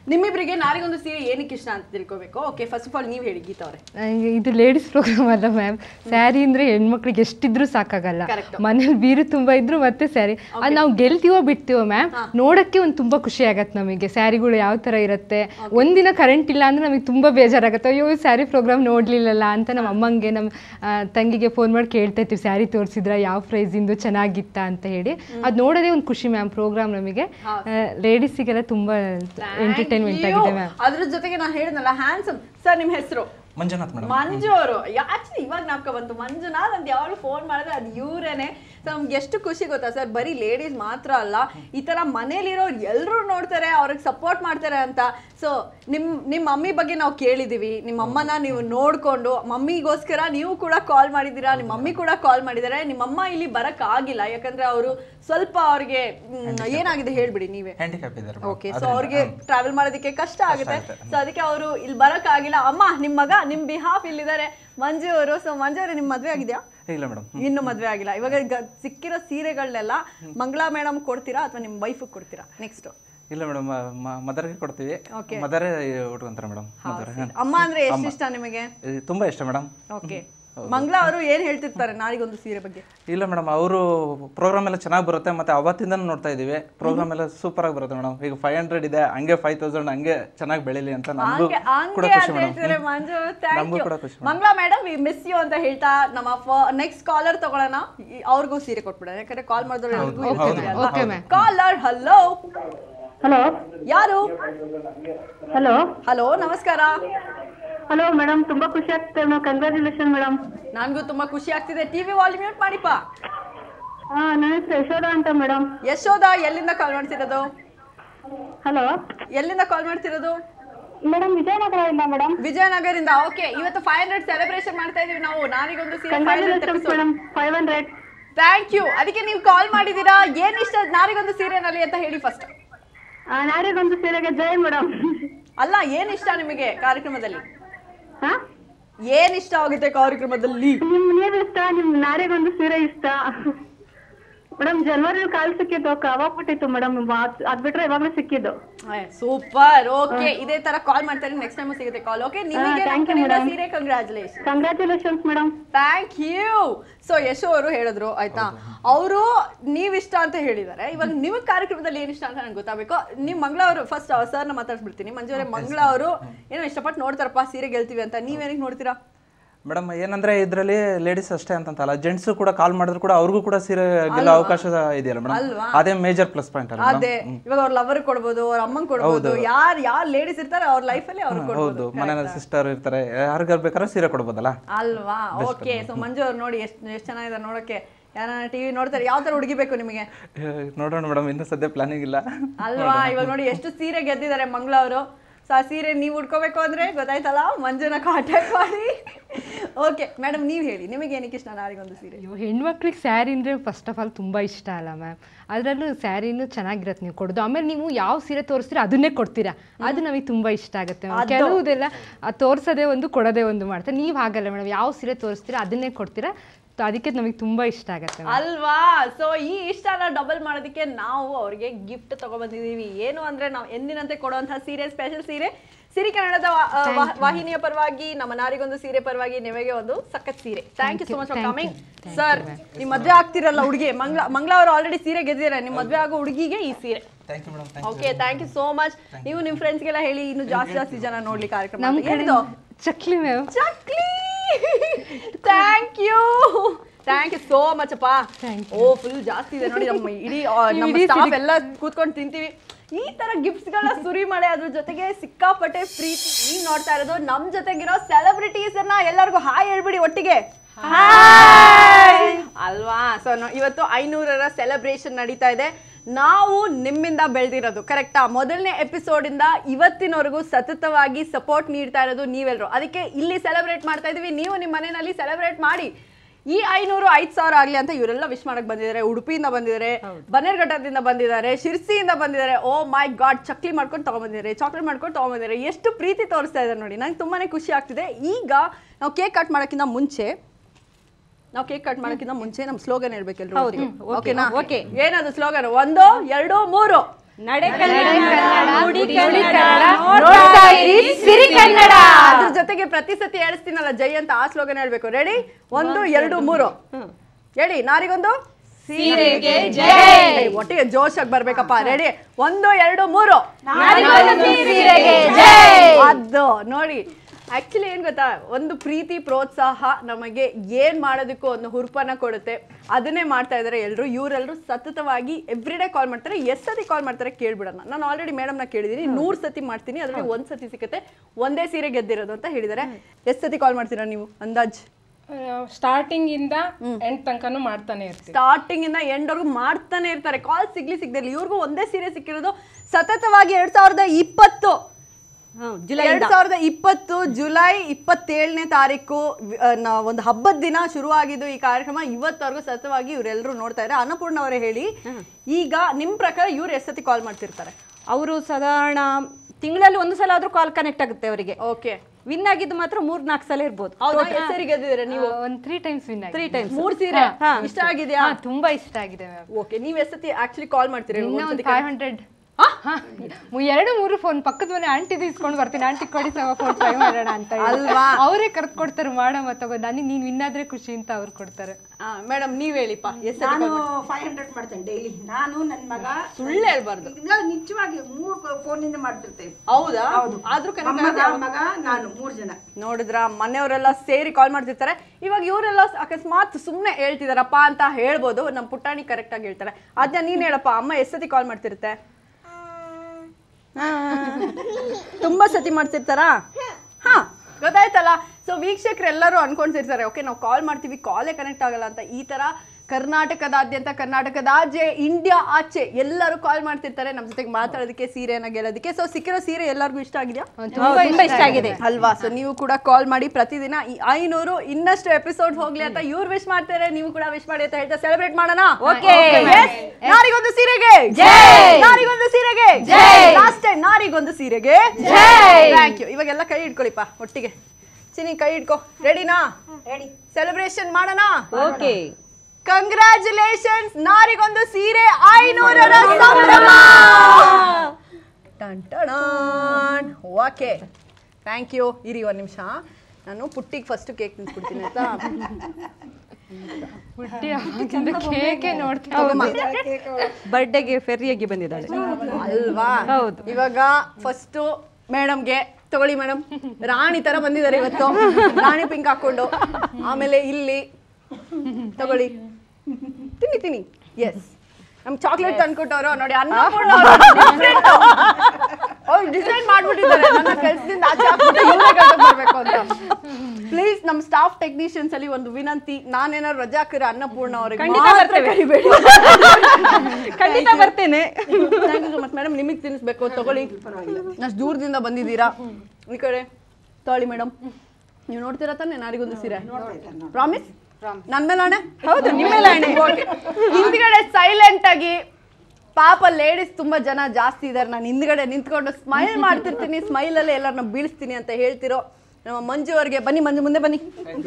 ನಿಮ್ಮಿಬ್ಬರಿಗೆ ನಾರಿಗೊಂದು ಸೀರೆ ಏನಕ್ಕೆ ಇಷ್ಟ ಅಂತ ತಿಳ್ಕೊಬೇಕು ಓಕೆ ಫಸ್ಟ್ ಆಫ್ ಆಲ್ ನೀವು ಹೇಳಿ ಗೀತಾ ಅವರೇ ನಂಗೆ ಇದು ಲೇಡೀಸ್ ಪ್ರೋಗ್ರಾಮ್ ಅಲ್ಲ ಮ್ಯಾಮ್ ಸ್ಯಾರಿ ಅಂದ್ರೆ ಹೆಣ್ಮಕ್ಳಿಗೆ ಎಷ್ಟಿದ್ರು ಸಾಕಾಗಲ್ಲ ಮನೇಲಿ ಬೀರು ತುಂಬಾ ಇದ್ರು ಮತ್ತೆ ಸ್ಯಾರಿ ಅದು ನಾವು ಗೆಲ್ತೀವೋ ಬಿಡ್ತೀವೋ ಮ್ಯಾಮ್ ನೋಡಕ್ಕೆ ಒಂದು ತುಂಬಾ ಖುಷಿ ಆಗತ್ತೆ ನಮಗೆ ಸ್ಯಾರಿಗಳು ಯಾವ ತರ ಇರುತ್ತೆ ಒಂದಿನ ಕರೆಂಟ್ ಇಲ್ಲ ಅಂದ್ರೆ ನಮಗೆ ತುಂಬಾ ಬೇಜಾರಾಗತ್ತೆ ಅಯ್ಯೋ ಸ್ಯಾರಿ ಪ್ರೋಗ್ರಾಮ್ ನೋಡ್ಲಿಲ್ಲಲ್ಲ ಅಂತ ನಮ್ಮ ಅಮ್ಮಂಗೆ ನಮ್ಮ ಆ, ತಂಗಿಗೆ ಫೋನ್ ಮಾಡಿ ಕೇಳ್ತಾ ಇರ್ತೀವಿ ಸ್ಯಾರಿ ತೋರಿಸಿದ್ರ ಯಾವ ಪ್ರೈಸ್ ಇಂದು ಚೆನ್ನಾಗಿತ್ತ ಅಂತ ಹೇಳಿ ಅದು ನೋಡೋದೇ ಒಂದು ಖುಷಿ ಮ್ಯಾಮ್ ಪ್ರೋಗ್ರಾಮ್ ನಮಗೆ ಲೇಡೀಸಿಗೆಲ್ಲ ತುಂಬಾ ಎಂಟರ್ಟೈನ್ಮೆಂಟ್ ಆಗಿದೆ ಮ್ಯಾಮ್ ಅದ್ರ ಜೊತೆಗೆ ನಾನು ಹೇಳಿದ್ನಲ್ಲ ಹ್ಯಾಂಡ್ಸಮ್ ಸರ್ ನಿಮ್ಮ ಹೆಸರು ಮಂಜುನಾಥ್ ಮೇಡಮ್ ಮಂಜು ಅವರು ಆಕ್ಚುಲಿ ಇವಾಗ ನಾಪ್ಕ ಬಂತು ಮಂಜುನಾಥ್ ಅಂತ ಯಾವಾಗಲೂ ಫೋನ್ ಮಾಡಿದ್ರೆ ಅದು ಇವರೇನೆ ಸೊ ನಮ್ಗೆ ಎಷ್ಟು ಖುಷಿ ಗೊತ್ತಾ ಸರ್ ಬರೀ ಲೇಡೀಸ್ ಮಾತ್ರ ಅಲ್ಲ ಈ ತರ ಮನೇಲಿರೋರು ಎಲ್ಲರೂ ನೋಡ್ತಾರೆ ಅವ್ರಿಗೆ ಸಪೋರ್ಟ್ ಮಾಡ್ತಾರೆ ಅಂತ ಸೊ ನಿಮ್ ನಿಮ್ಮ ಮಮ್ಮಿ ಬಗ್ಗೆ ನಾವು ಕೇಳಿದೀವಿ ನಿಮ್ಮ ಅಮ್ಮನ ನೀವು ನೋಡ್ಕೊಂಡು ಮಮ್ಮಿಗೋಸ್ಕರ ನೀವು ಕೂಡ ಕಾಲ್ ಮಾಡಿದ್ದೀರಾ ನಿಮ್ಮ ಮಮ್ಮಿ ಕೂಡ ಕಾಲ್ ಮಾಡಿದ್ದಾರೆ ನಿಮ್ಮ ಅಮ್ಮ ಇಲ್ಲಿ ಬರಕ್ ಆಗಿಲ್ಲ ಯಾಕಂದ್ರೆ ಅವರು ಸ್ವಲ್ಪ ಅವ್ರಿಗೆ ಮ್, ಏನಾಗಿದೆ ಹೇಳ್ಬಿಡಿ ನೀವೇ ಹ್ಯಾಂಡಿಕ್ಯಾಪ್ ಇದ್ದಾರೆ ಓಕೆ ಸೊ ಅವ್ರಿಗೆ ಟ್ರಾವೆಲ್ ಮಾಡೋದಕ್ಕೆ ಕಷ್ಟ ಆಗುತ್ತೆ ಸೊ ಅದಕ್ಕೆ ಅವರು ಇಲ್ಲಿ ಬರಕ್ ಆಗಿಲ್ಲ ಅಮ್ಮ ನಿಮ್ ಮಗ ನಿಮ್ ಬಿಹಾಫ್ ಇಲ್ಲಿದ್ದಾರೆ ಮಂಜು ಅವರು ಸೊ ಮಂಜು ಅವ್ರೆ ನಿಮ್ ಮದ್ವೆ ಆಗಿದ್ಯಾ ಇಲ್ಲ ಮೇಡಮ್ ಇನ್ನು ಮದ್ವೆ ಆಗಿಲ್ಲ ಇವಾಗ ಗ- ಸಿಕ್ಕಿರೋ ಸೀರೆಗಳನ್ನೆಲ್ಲ ಮಂಗಳಾ ಮೇಡಮ್ ಕೊಡ್ತೀರಾ ಅಥವಾ ನಿಮ್ ವೈಫ್ ಕೊಡ್ತೀರಾ ನೆಕ್ಸ್ಟ್ ಇಲ್ಲ ಮೇಡಮ್ ಮದರ್ಗೆ ಕೊಡ್ತೀವಿ Okay. ಮದರೇ ಉಟ್ಕೊಂತಾರೆ ಮೇಡಮ್ ಮದರ್ ಅಮ್ಮ ಅಂದ್ರೆ ಎಷ್ಟು ಇಷ್ಟ ನಿಮಗೆ ತುಂಬಾ ಇಷ್ಟ ಮೇಡಮ್ ಓಕೆ ಮಂಗಳಾ ಅವರು ಏನ್ ಹೇಳ್ತಿರ್ತಾರೆ ನಾಳಿಗೊಂದು ಸೀರೆ ಬಗ್ಗೆ ಇಲ್ಲ ಮೇಡಮ್ ಅವರು ಪ್ರೋಗ್ರಾಮ್ ಎಲ್ಲ ಚೆನ್ನಾಗಿ ಬರುತ್ತೆ ಮತ್ತೆ ಅವತ್ತಿಂದ ನೋಡ್ತಾ ಇದೀವಿ ಪ್ರೋಗ್ರಾಮ್ ಎಲ್ಲ ಸೂಪರ್ ಆಗಿ ಬರುತ್ತೆ ಮೇಡಮ್ ಈಗ ಫೈವ್ ಹಂಡ್ರೆಡ್ ಇದೆ ಹಂಗೆ ಫೈವ್ ತೌಸಂಡ್ ಹಂಗೆ ಚೆನ್ನಾಗಿ ಬೆಳೀಲಿ ಅಂತ ನಮಗೂ ಹಂಗೆ ಕೂಡ ಹಂಗೆ ಖುಷಿ ಅಂತ ಹೇಳ್ತಿದ್ದಾರೆ ಮೇಡಮ್ ಮಂಜು ಥ್ಯಾಂಕ್ ನಮಗೂ ಯು ಕೂಡ ಖುಷಿ Mangala madam we miss you ಅಂತ ಹೇಳ್ತಾ ನಮ್ಮ ನೆಕ್ಸ್ಟ್ ಕಾಲರ್ ತಗೊಳ್ಳೋಣ ಈ- ಅವ್ರಿಗೂ ಸೀರೆ ಕೊಟ್ಬಿಡೋಣ ಯಾಕಂದ್ರೆ ಕಾಲ್ ಮಾಡಿದವ್ರು ಎಲ್ರಿಗೂ ಇರ್ತದೆ ಅಲ್ವಾ? Okay, ma'am. Caller hello hello ಯಾರು ಹಲೋ ಹಲೋ ನಮಸ್ಕಾರ ಹಲೋ ಮೇಡಮ್ ತುಂಬಾ ಖುಷಿ ಆಗ್ತದೆ ಮೇಡಮ್ ಕಂಗ್ರ್ಯಾಚುಲೇಷನ್ ಮೇಡಮ್ ನನ್ಗೂ ತುಂಬಾ ಖುಷಿ ಆಗ್ತಿದೆ ಟಿವಿ ವಾಲ್ಯೂಮ್ ಮ್ಯೂಟ್ ಮಾಡಿಪ್ಪ ಹಾ ನನ್ನ ಹೆಸರು ಯಶೋಧ ಅಂತ ಮೇಡಮ್ ಯಶೋಧ ಎಲ್ಲಿಂದ ಕಾಲ್ ಮಾಡ್ತಿರೋದು ಹಲೋ ಎಲ್ಲಿಂದ ಕಾಲ್ ಮಾಡ್ತಿರೋದು ಮೇಡಮ್ ವಿಜಯನಗರದಿಂದ ಮೇಡಮ್ ವಿಜಯನಗರಿಂದ ಓಕೆ ಇವತ್ತು ಫೈವ್ ಹಂಡ್ರೆಡ್ ಸೆಲೆಬ್ರೇಷನ್ ಮಾಡ್ತಾ ಇದೀವಿ ನಾವು ನಾನಿಗೊಂದು ಸೀರೆ congratulations madam five hundred thank you ಅದಕ್ಕೆ ನೀವು ಕಾಲ್ ಮಾಡಿದೀರಾ ಏನ್ ಇಷ್ಟ ನಾರಿಗೊಂದು ಸೀರೆನಲ್ಲಿ ಅಂತ ಹೇಳಿ ಫಸ್ಟ್ ನಾರಿಗೊಂದು ಸೀರೆಗೆ ಜೈ ಮೇಡಮ್ ಅಲ್ಲ ಏನ್ ಇಷ್ಟ ನಿಮಗೆ ಕಾರ್ಯಕ್ರಮದಲ್ಲಿ ಹಾ ಏನ್ ಇಷ್ಟ ಆಗುತ್ತೆ ಕಾರ್ಯಕ್ರಮದಲ್ಲಿ ನಿಮ್ ನೀವ್ ಇಷ್ಟ ನಿಮ್ ನಾರಿಗೊಂದು ಸೀರೆ ಇಷ್ಟ ಮೇಡಮ್ ಜನವರಿ ಕಾಲ್ ಸಿಕ್ಕಿದ್ದು ಅವಾಗ ಬಿಟ್ಟಿತ್ತು ಮೇಡಮ್ ಅದ್ ಬಿಟ್ರೆ ಇವಾಗ್ಲೂ ಸಿಕ್ಕಿದ್ದು ಸೂಪರ್ ಓಕೆ ಇದೇ ತರ ಕಾಲ್ ಮಾಡ್ತಾರೆ ನೆಕ್ಸ್ಟ್ ಟೈಮ್ ಸಿಗುತ್ತೆ ಕಾಲ್ ಓಕೆ ನಿಮಗೆ thank you, ನಮ್ಮ ಕಡೆಯಿಂದ madam. ಸೀರೆ congratulation congratulations madam thank you so Yashu ಅವರು ಹೇಳಿದ್ರು ಆಯ್ತಾ ಅವರು ನೀವ್ ಇಷ್ಟ ಅಂತ ಹೇಳಿದ್ದಾರೆ ಇವಾಗ ನಿಮಗೆ ಕಾರ್ಯಕ್ರಮದಲ್ಲಿ ಏನ್ ಇಷ್ಟ ಅಂತ ನಂಗೆ ಗೊತ್ತಾಗಬೇಕು ನಿಮ್ ಮಂಗಳ ಅವರು ಫಸ್ಟ್ ಸರ್ನ ಮಾತಾಡ್ಸ್ಬಿಡ್ತೀನಿ ಮಂಜುವರೆ ಮಂಗಳ ಅವರು ಏನೋ ಇಷ್ಟಪಟ್ಟು ನೋಡ್ತಾರಪ್ಪ ಸೀರೆ ಗೆಲ್ತೀವಿ ಅಂತ ನೀವೇನಕ್ಕೆ ನೋಡ್ತೀರಾ ಮೇಡಮ್ ಏನಂದ್ರೆ ಇದರಲ್ಲಿ ಲೇಡೀಸ್ ಅಷ್ಟೇ ಅಂತಂತಲ್ಲ ಜೆಂಟ್ಸ್ ಕೂಡ ಕಾಲ್ ಮಾಡಿದ್ರು ಕೂಡ ಅವ್ರಿಗೂ ಕೂಡ ಸೀರೆ ಗೆಲ್ಲೋ ಅವಕಾಶ ಇದೆಯಲ್ಲ ಮೇಡಮ್ ಅಲ್ವಾ? ಅದೇ ಮೇಜರ್ ಪ್ಲಸ್ ಪಾಯಿಂಟ್ ಅಲ್ಲ ಅದೇ ಇವಾಗ ಅವ್ರ ಲವರ್ ಕೊಡ್ಬೋದು ಅವ್ರ ಅಮ್ಮಂಗ್ ಕೊಡ್ಬೋದು ಯಾರ್ ಯಾರ್ ಲೇಡೀಸ್ ಇರ್ತಾರೆ ಅವ್ರ ಲೈಫಲ್ಲಿ ಅವ್ರಿಗೆ ಕೊಡ್ಬೋದು ಹೌದು ಮನೇಲಿ ಸಿಸ್ಟರ್ ಇರ್ತಾರೆ ಯಾರಿಗಾರು ಬೇಕಾದ್ರೆ ಸೀರೆ ಕೊಡ್ಬೋದಲ್ಲ ಅಲ್ವಾ ಓಕೆ ಸೊ ಮಂಜು ಅವ್ರು ನೋಡಿ ಎಷ್ಟು ಎಷ್ಟು ಚೆನ್ನಾಗಿದ್ದಾರೆ ನೋಡಕ್ಕೆ ಯಾರನ್ನ ಟಿವಿ ನೋಡ್ತಾರೆ ಯಾವ ತರ ಹುಡುಗಿಬೇಕು ನಿಮಗೆ ಏ, ನೋಡೋಣ ಮೇಡಮ್ ಇನ್ನೂ ಸದ್ಯ ಪ್ಲಾನಿಂಗ್ ಇಲ್ಲ ಅಲ್ವಾ ಇವಾಗ ನೋಡಿ ಎಷ್ಟು ಸೀರೆ ಗೆದ್ದಿದ್ದಾರೆ ಮಂಗಳ ಅವರು ಸೊ ಆ ಸೀರೆ ನೀವು ಉಡ್ಕೋಬೇಕು ಅಂದ್ರೆ ಗೊತ್ತಾಯ್ತಲ್ಲ ಮಂಜುನ ಕಾಂಟ್ಯಾಕ್ಟ್ ಮಾಡಿ ಓಕೆ ಮೇಡಮ್ ನೀವು ಹೇಳಿ ನಿಮಗೆ ಏನಕ್ಕೆ ಇಷ್ಟ ನಾರಿಗೊಂದು ಸೀರೆ ಅಯ್ಯೋ ಹೆಣ್ಮಕ್ಳಿಗೆ ಸ್ಯಾರಿ ಅಂದರೆ ಫಸ್ಟ್ ಆಫ್ ಆಲ್ ತುಂಬ ಇಷ್ಟ ಅಲ್ಲ ಮ್ಯಾಮ್ ಅದರಲ್ಲೂ ಸ್ಯಾರಿನೂ ಚೆನ್ನಾಗಿರತ್ತೆ ನೀವು ಕೊಡೋದು ಆಮೇಲೆ ನೀವು ಯಾವ ಸೀರೆ ತೋರಿಸ್ತೀರಾ ಅದನ್ನೇ ಕೊಡ್ತೀರಾ ಅದು ನಮಗೆ ತುಂಬ ಇಷ್ಟ ಆಗುತ್ತೆ ma'am. ಕೆಲವುದೆಲ್ಲ ಆ ತೋರಿಸೋದೇ ಒಂದು ಕೊಡೋದೇ ಒಂದು ಮಾಡ್ತಾರೆ ನೀವು ಹಾಗಲ್ಲ ಮೇಡಮ್ ಯಾವ ಸೀರೆ ತೋರಿಸ್ತೀರಾ ಅದನ್ನೇ ಕೊಡ್ತೀರಾ ಸೊ ಅದಕ್ಕೆ ನಮಗೆ ತುಂಬ ಇಷ್ಟ ಆಗುತ್ತೆ ma'am. ಅಲ್ವಾ ಸೊ ಈ ಇಷ್ಟನ ಡಬಲ್ ಮಾಡೋದಕ್ಕೆ ನಾವು ಅವ್ರಿಗೆ ಗಿಫ್ಟ್ ತಗೊಬಂದಿದೀವಿ ಏನು ಅಂದ್ರೆ ನಾವು ಎಂದಿನಂತೆ ಕೊಡುವಂತಹ ಸೀರೆ ಸ್ಪೆಷಲ್ ಸೀರೆ ಸಿರಿ ಕನ್ನಡದ ವಾ- ಆ, ವಾ- ವಾಹಿನಿಯ ಪರವಾಗಿ ನಮ್ಮ ನಾರಿಗೊಂದು ಸೀರೆ ಪರವಾಗಿ ನಿಮಗೆ ಒಂದು ಸಖತ್ ಸೀರೆ thank you so much for coming sir ನಿಮ್ ಮದ್ವೆ ಆಗ್ತಿರಲ್ಲ ಹುಡುಗಿ ಮಂಗ್ಲ ಮಂಗ್ಲ ಅವರು ಆಲ್ರೆಡಿ ಸೀರೆ ಗೆದ್ದಿದ್ದಾರೆ ನಿಮ್ ಮದ್ವೆ ಆಗೋ ಹುಡುಗಿಗೆ ಈ ಸೀರೆ thank you madam okay thank you so much ನೀವು ನಿಮ್ ಫ್ರೆಂಡ್ಸ್ಗೆಲ್ಲ ಹೇಳಿ ಇನ್ನು ಜಾಸ್ತಿ ಜಾಸ್ತಿ ಜನ ನೋಡ್ಲಿ ಕಾರ್ಯಕ್ರಮ ನಮ್ಮ ಅಂತ. ಕಡೆ ಏನಿದು? Chakli ma'am chakli thank you thank you so much ಅಪ್ಪ ಓ ಫುಲ್ ಜಾಸ್ತಿ ಇದೆ ನೋಡಿ ನಮ್ಮ ಇಡೀ ಆ, ನಮ್ಮ ಇಡೀ ಸ್ಟಾಫ್ ಸಿರಿ- ಎಲ್ಲ ಕೂತ್ಕೊಂಡು ತಿಂತೀವಿ ಈ ತರ ಗಿಫ್ಟ್ಸ್ ಗಳ ಸುರಿ ಮಳೆ ಅದ್ರ ಜೊತೆಗೆ ಸಿಕ್ಕಾಪಟ್ಟೆ ಪ್ರೀತಿ ನೀವ್ ನೋಡ್ತಾ ಇರೋದು ನಮ್ ಜೊತೆಗಿರೋ ಸೆಲೆಬ್ರಿಟೀಸ್ ಅನ್ನ ಎಲ್ಲರಿಗೂ ಹಾಯ್ ಹೇಳ್ಬಿಡಿ ಒಟ್ಟಿಗೆ ಅಲ್ವಾ ಸೊ ಇವತ್ತು ಐನೂರರ ಸೆಲೆಬ್ರೇಷನ್ ನಡೀತಾ ಇದೆ ನಾವು ನಿಮ್ಮಿಂದ ಬೆಳೆದಿರೋದು ಕರೆಕ್ಟಾ ಮೊದಲನೇ ಎಪಿಸೋಡ್ ಇಂದ ಇವತ್ತಿನವರೆಗೂ ಸತತವಾಗಿ ಸಪೋರ್ಟ್ ನೀಡ್ತಾ ಇರೋದು ನೀವೆಲ್ಲರೂ ಅದಕ್ಕೆ ಇಲ್ಲಿ ಸೆಲೆಬ್ರೇಟ್ ಮಾಡ್ತಾ ಇದೀವಿ ನೀವು ನಿಮ್ಮ ಮನೆಯಲ್ಲಿ ಸೆಲೆಬ್ರೇಟ್ ಮಾಡಿ ಈ ಐನೂರು ಐದ್ ಸಾವಿರ ಆಗ್ಲಿ ಅಂತ ಇವರೆಲ್ಲ ವಿಶ್ ಮಾಡಕ್ ಬಂದಿದ್ದಾರೆ ಉಡುಪಿಯಿಂದ ಬಂದಿದ್ದಾರೆ ಬನ್ನೇರ್ಘಟ್ಟದಿಂದ ಬಂದಿದ್ದಾರೆ ಶಿರ್ಸಿಯಿಂದ ಬಂದಿದ್ದಾರೆ ಓ ಮೈ ಗಾಡ್ ಚಕ್ಲಿ ಮಾಡ್ಕೊಂಡು ತಗೊಂಬಂದಿದ್ದಾರೆ ಚಾಕ್ಲೇಟ್ ಮಾಡ್ಕೊಂಡು ತಗೊಂಬಂದಿದ್ದಾರೆ ಎಷ್ಟು ಪ್ರೀತಿ ತೋರಿಸ್ತಾ ಇದ್ದಾರೆ ನೋಡಿ ನಂಗೆ ತುಂಬಾನೇ ಖುಷಿ ಆಗ್ತಿದೆ ಈಗ ನಾವು ಕೇಕ್ ಕಟ್ ಮಾಡೋಕ್ಕಿಂತ ಮುಂಚೆ ನಾವು ಕೇಕ್ ಕಟ್ ಮಾಡೋಕ್ಕಿಂತ ಮುಂಚೆ ನಮ್ಮ ಸ್ಲೋಗನ್ ಹೇಳ್ಬೇಕೆಲ್ರು ಹೌದು. ಒಟ್ಟಿಗೆ. Okay, ಓಕೆನಾ okay. ಏನದು ಸ್ಲೋಗನ್ ಒಂದು ಎರಡು ಮೂರು ನಡೆ ನುಡಿ ಕನ್ನಡ, ನೋಡ್ತಾ ಇರಿ ಸಿರಿ ಕನ್ನಡ ಅದ್ರ ಜೊತೆಗೆ ಪ್ರತಿ ಸತಿ ಹೇಳಿಸ್ತೀನಲ್ಲ ಜೈ ಅಂತ ಆ ಸ್ಲೋಗನ್ ಹೇಳ್ಬೇಕು ರೆಡಿ ಒಂದು ಎರಡು ಮೂರು ಹೇಳಿ ನಾರಿಗೊಂದು ಸೀರೆಗೆ ಜೈ. ಏ, ಒಟ್ಟಿಗೆ ಜೋಶಾಗಿ ಬರ್ಬೇಕಪ್ಪ ರೆಡಿ ಒಂದು ಎರಡು ಮೂರು ನಾರಿಗೊಂದು ಸೀರೆಗೆ ಜೈ. ಅದು ನೋಡಿ ಆಕ್ಚುಲಿ ಏನ್ ಗೊತ್ತಾ ಒಂದು ಪ್ರೀತಿ ಪ್ರೋತ್ಸಾಹ ನಮಗೆ ಏನ್ ಮಾಡೋದಕ್ಕೂ ಒಂದು ಹುರುಪನ್ನ ಕೊಡುತ್ತೆ ಅದನ್ನೇ ಮಾಡ್ತಾ ಇದಾರೆ ಎಲ್ರು ಇವರೆಲ್ಲರೂ ಸತತವಾಗಿ ಎವ್ರಿ ಡೇ ಕಾಲ್ ಮಾಡ್ತಾರೆ ಎಷ್ಟು ಸತಿ ಕಾಲ್ ಮಾಡ್ತಾರೆ ಕೇಳ್ಬಿಡೋಣ ನಾನು ಆಲ್ರೆಡಿ ಮೇಡಮ್ನ ಕೇಳಿದೀನಿ ನೂರ್ ಸತಿ ಮಾಡ್ತೀನಿ ಅದ್ರಲ್ಲಿ ಒಂದ್ ಸತಿ ಸಿಕ್ಕತ್ತೆ ಒಂದೇ ಸೀರೆ ಗೆದ್ದಿರೋದು ಅಂತ ಹೇಳಿದ್ದಾರೆ ಎಷ್ಟು ಸತಿ ಕಾಲ್ ಮಾಡ್ತೀರಾ ನೀವು ಅಂದಾಜ್ ಸ್ಟಾರ್ಟಿಂಗ್ ಇಂದ ಎಂಡ್ ತನಕನೂ ಮಾಡ್ತಾನೆ ಇರ್ತೀವಿ ಸ್ಟಾರ್ಟಿಂಗ್ ಇಂದ ಎಂಡ್ ವರ್ಗು ಮಾಡ್ತಾನೆ ಇರ್ತಾರೆ ಕಾಲ್ ಸಿಗ್ಲಿ ಸಿಗ್ದಿರ್ಲಿ ಇವ್ರಿಗೂ ಒಂದೇ ಸೀರೆ ಸಿಕ್ಕಿರೋದು ಸತತವಾಗಿ ಎರಡ್ ಸಾವಿರದ ಇಪ್ಪತ್ತು ಜುಲೈ ಎರಡ್ ಸಾವಿರದ ಇಪ್ಪತ್ತು ಜುಲೈ ಇಪ್ಪತ್ತೇಳನೇ ತಾರೀಕು ವಿ- ಆ, ನ- ಒಂದು ಹಬ್ಬದ ದಿನ ಶುರುವಾಗಿದ್ದು ಈ ಕಾರ್ಯಕ್ರಮ ಇವತ್ತವರೆಗೂ ಸತತವಾಗಿ ಇವರೆಲ್ಲರೂ ನೋಡ್ತಾ ಇದ್ದಾರೆ ಅನ್ನಪೂರ್ಣ ಅವರೇ ಹೇಳಿ ಈಗ ನಿಮ್ ಪ್ರಕಾರ ಇವ್ರು ಎಷ್ಟು ಸತಿ ಕಾಲ್ ಮಾಡ್ತಿರ್ತಾರೆ ಅವರು ಸಾಧಾರಣ ತಿಂಗಳಲ್ಲಿ ಒಂದು ಸಲ ಆದ್ರೂ ಕಾಲ್ ಕನೆಕ್ಟ್ ಆಗುತ್ತೆ ಅವರಿಗೆ ಓಕೆ ವಿನ್ ಆಗಿದ್ದು ಮಾತ್ರ ಮೂರ್ ನಾಲ್ಕು ಸಲ ಇರ್ಬೋದು ಹೌದಾ ಎಷ್ಟು ಸರಿ ಗೆದ್ದಿದ್ದೀರಾ ನೀವು ಒಂದ್ three times win three times ಮೂರ್ ಸೀರೆ ಹಾ. ಇಷ್ಟ ಆಗಿದೆಯಾ ತುಂಬಾ ಇಷ್ಟ ಆಗಿದೆ ಮ್ಯಾಮ್ ಓಕೆ ನೀವ್ ಎಷ್ಟು ಸತಿ ಆಕ್ಚುಲಿ ಕಾಲ್ ಮಾಡ್ತೀರಿ ಇನ್ನ ಒಂದ್ಸತಿ ಒಂದು ಫೈವ್ ಹಂಡ್ರೆಡ್ ಎರಡು ಮೂರು ಫೋನ್ ಪಕ್ಕದ ಮನೆ ಆಂಟಿ ಇಸ್ಕೊಂಡು ಬರ್ತೀನಿ ಆಂಟಿ ಕೊಡಿ ಸಮ ಫೋನ್ ಟ್ರೈ ಮಾಡೋಣ ಅಂತ ಹೇಳಿ. ಅಲ್ವಾ? ಅವರೇ ಕರ್ದ್ ಕೊಡ್ತಾರೆ ಮಾಡಮ್ಮ ತಗೋ ನನಗೆ ನೀನ್ ವಿನ್ ಆದ್ರೆ ಖುಷಿ ಅಂತ ಅವ್ರು ಕೊಡ್ತಾರೆ ಮೇಡಮ್ ನೀವ್ ಹೇಳಿಪ್ಪ ಎಷ್ಟು ನಾನು ಫೈವ್ ಹಂಡ್ರೆಡ್ ಮಾಡ್ತೇನೆ ಡೈಲಿ ನಾನು ನನ್ನ ಮಗ ಸುಳ್ಳು ಹೇಳ್ಬಾರ್ದು ಇಲ್ಲ, ನಿಜವಾಗಿ ಮೂರು ಫೋನಿಂದ ಮಾಡ್ತಿರ್ತೇವೆ ಹೌದಾ ಹೌದು ಆದ್ರೂ connect ಮೊಮ್ಮಗ, ಆಗಿದೆ. ಮಗ ನಾನು ಮೂರು ಜನ ನೋಡಿದ್ರ ಮನೆಯವರೆಲ್ಲ ಸೇರಿ ಕಾಲ್ ಮಾಡ್ತಿರ್ತಾರೆ ಇವಾಗ ಇವರೆಲ್ಲ ಅಕಸ್ಮಾತ್ ಸುಮ್ನೆ ಹೇಳ್ತಿದಾರಪ್ಪ ಅಂತ ಹೇಳ್ಬೋದು ನಮ್ ಪುಟ್ಟಾಣಿ ಕರೆಕ್ಟ್ ಆಗಿ ಹೇಳ್ತಾರೆ ಅದ್ನ ನೀನ್ ಹೇಳಪ್ಪ ಅಮ್ಮ ಎಷ್ಟ್ ಸತಿ ಕಾಲ್ ಮಾಡ್ತಿರುತ್ತೆ ತುಂಬಾ ಸತಿ ಮಾಡ್ತಿರ್ತಾರಾ ಹಾ ಗೊತ್ತಾಯ್ತಲ್ಲ ಸೊ ವೀಕ್ಷಕರೆಲ್ಲರೂ ಅನ್ಕೊಂತಿರ್ತಾರೆ ಓಕೆ ನಾವು ಕಾಲ್ ಮಾಡ್ತೀವಿ ಕಾಲೇ ಕನೆಕ್ಟ್ ಆಗಲ್ಲ ಅಂತ ಈ ತರ ಕರ್ನಾಟಕದಾದ್ಯಂತ ಕರ್ನಾಟಕದಾಚೆ ಇಂಡಿಯಾ ಆಚೆ ಎಲ್ಲರೂ ಕಾಲ್ ಮಾಡ್ತಿರ್ತಾರೆ ನಮ್ಮ ಜೊತೆಗೆ ಮಾತಾಡೋದಕ್ಕೆ ಸೀರೆನ ಗೆಲ್ಲೋದಕ್ಕೆ ಸೊ ಸಿಕ್ಕಿರೋ ಸೀರೆ ಎಲ್ಲರಿಗೂ ಇಷ್ಟ ಆಗಿದೆಯಾ ತುಂಬಾ ಇಷ್ಟ ಆಗಿದೆ ಅಲ್ವಾ ಸೊ ನೀವು ಕೂಡ ಕಾಲ್ ಮಾಡಿ ಪ್ರತಿದಿನ ಈ ಐನೂರು ಇನ್ನಷ್ಟು ಎಪಿಸೋಡ್ ಹೋಗ್ಲಿ ಅಂತ ಇವ್ರು ವಿಶ್ ಮಾಡ್ತಾರೆ ನೀವು ಕೂಡ ವಿಶ್ ಮಾಡಿ ಅಂತ ಹೇಳ್ತಾ ಸೆಲೆಬ್ರೇಟ್ ಮಾಡೋಣ Okay. Yes. ನಾರಿಗೊಂದು ಸೀರೆಗೆ ನಾರಿಗೊಂದು ಸೀರೆಗೆ ಲಾಸ್ಟ್ ಟೈಮ್ ನಾರಿಗೊಂದು ಸೀರೆಗೆ ಥ್ಯಾಂಕ್ ಯು ಇವಾಗೆಲ್ಲ ಕೈ ಹಿಡ್ಕೊಳ್ಳಿಪ್ಪ ಒಟ್ಟಿಗೆ ಚಿನಿ ಕೈ ಹಿಡ್ಕೊ ರೆಡಿನಾ ರೆಡಿ ಸೆಲೆಬ್ರೇಷನ್ ಮಾಡೋಣ ಓಕೆ ಕಂಗ್ರ್ಯಾಚುಲೇಷನ್ಸ್ ನಾರಿಗೊಂದು ಸೀರೆ ಐನೂರರ ಸಂಭ್ರಮ ಓಕೆ ಥ್ಯಾಂಕ್ ಯು ಇರಿ ಒಂದು ನಿಮಿಷ ನಾನು ಪುಟ್ಟಿಗೆ ಫಸ್ಟ್ ಕೇಕ್ ತಿನ್ಸ್ಬಿಡ್ತೀನಿ ಆಯ್ತಾ ಹುಟ್ಟಿ ಅವಾಗಿಂದ ಕೇಕೆ ನೋಡ್ತೀನಿ ತಗೊಮ್ಮ. ಬರ್ಡೇಗೆ ಫೆರ್ರಿಯಾಗಿ ಬಂದಿದ್ದಾಳೆ ಅಲ್ವಾ ಹೌದು. ಇವಾಗ ಫಸ್ಟ್ ಮೇಡಮ್ಗೆ ತಗೊಳ್ಳಿ ಮೇಡಮ್ ರಾಣಿ ತರ ಬಂದಿದ್ದಾರೆ ಇವತ್ತು ರಾಣಿ ಪಿಂಕ್ ಹಾಕೊಂಡು ಆಮೇಲೆ ಇಲ್ಲಿ ತಗೊಳ್ಳಿ ತಿನ್ನಿ ತಿನ್ನಿ ಎಸ್ ನಮ್ ಚಾಕ್ಲೇಟ್ ತಂದ್ಕೊಟ್ಟವ್ರು ನೋಡಿ ಅನ್ನಪೂರ್ಣ ಅವ್ರು ಡಿಸೈಡ್ ಮಾಡ್ಬಿಟ್ಟಿದ್ದಾರೆ ನನ್ನ ಕೆಲಸದಿಂದ ಆಚೆ ಹಾಕ್ಬಿಟ್ಟು ಇವ್ರೇ ಕರ್ಕೊಂಡ್ ಬರ್ಬೇಕು ಅಂತ ಪ್ಲೀಸ್ ನಮ್ಮ ಸ್ಟಾಫ್ ಟೆಕ್ನಿಷಿಯನ್ಸ್ ಅಲ್ಲಿ ಒಂದು ವಿನಂತಿ ನಾನೇನಾದ್ರು ರಜಾ ಹಾಕಿದ್ರೆ ಅನ್ನಪೂರ್ಣ ಅವ್ರಿಗೆ ಖಂಡಿತ ಮಾತ್ರ ಬರ್ತೇವೆ. ಕರಿಬೇಡಿ ಖಂಡಿತ ಬರ್ತೇನೆ thank you so much madam ನಿಮಗೆ ತಿನ್ನಿಸ್ಬೇಕು ತಗೊಳ್ಳಿ ಅಷ್ಟು ದೂರದಿಂದ ಬಂದಿದ್ದೀರಾ ಈ ಕಡೆ ತಗೊಳ್ಳಿ ಮೇಡಮ್ ನೀವು ನೋಡ್ತೀರಾ ತಾನೆ ನಾರಿಗೊಂದು ಸೀರೆ ಪ್ರಾಮಿಸ್ ನನ್ನ ಮೇಲೆ ಹಣೆ ಹೌದು, ನಿಮ್ಮ ಮೇಲೆ ಹಣೆ. Okay. ಹಿಂದ್ಗಡೆ ಸೈಲೆಂಟ್ ಆಗಿ ಪಾಪ ಲೇಡೀಸ್ ತುಂಬಾ ಜನ ಜಾಸ್ತಿ ಇದಾರೆ ನಾನು ಹಿಂದ್ಗಡೆ ನಿಂತ್ಕೊಂಡು ಸ್ಮೈಲ್ ಮಾಡ್ತಿರ್ತೀನಿ ಸ್ಮೈಲ್ ಅಲ್ಲೇ ಎಲ್ಲರನ್ನ ಬೀಳಿಸ್ತೀನಿ ಅಂತ ಹೇಳ್ತಿರೋ ನಮ್ಮ ಮಂಜು ಅವ್ರಿಗೆ ಬನ್ನಿ ಮಂಜು ಮುಂದೆ ಬನ್ನಿ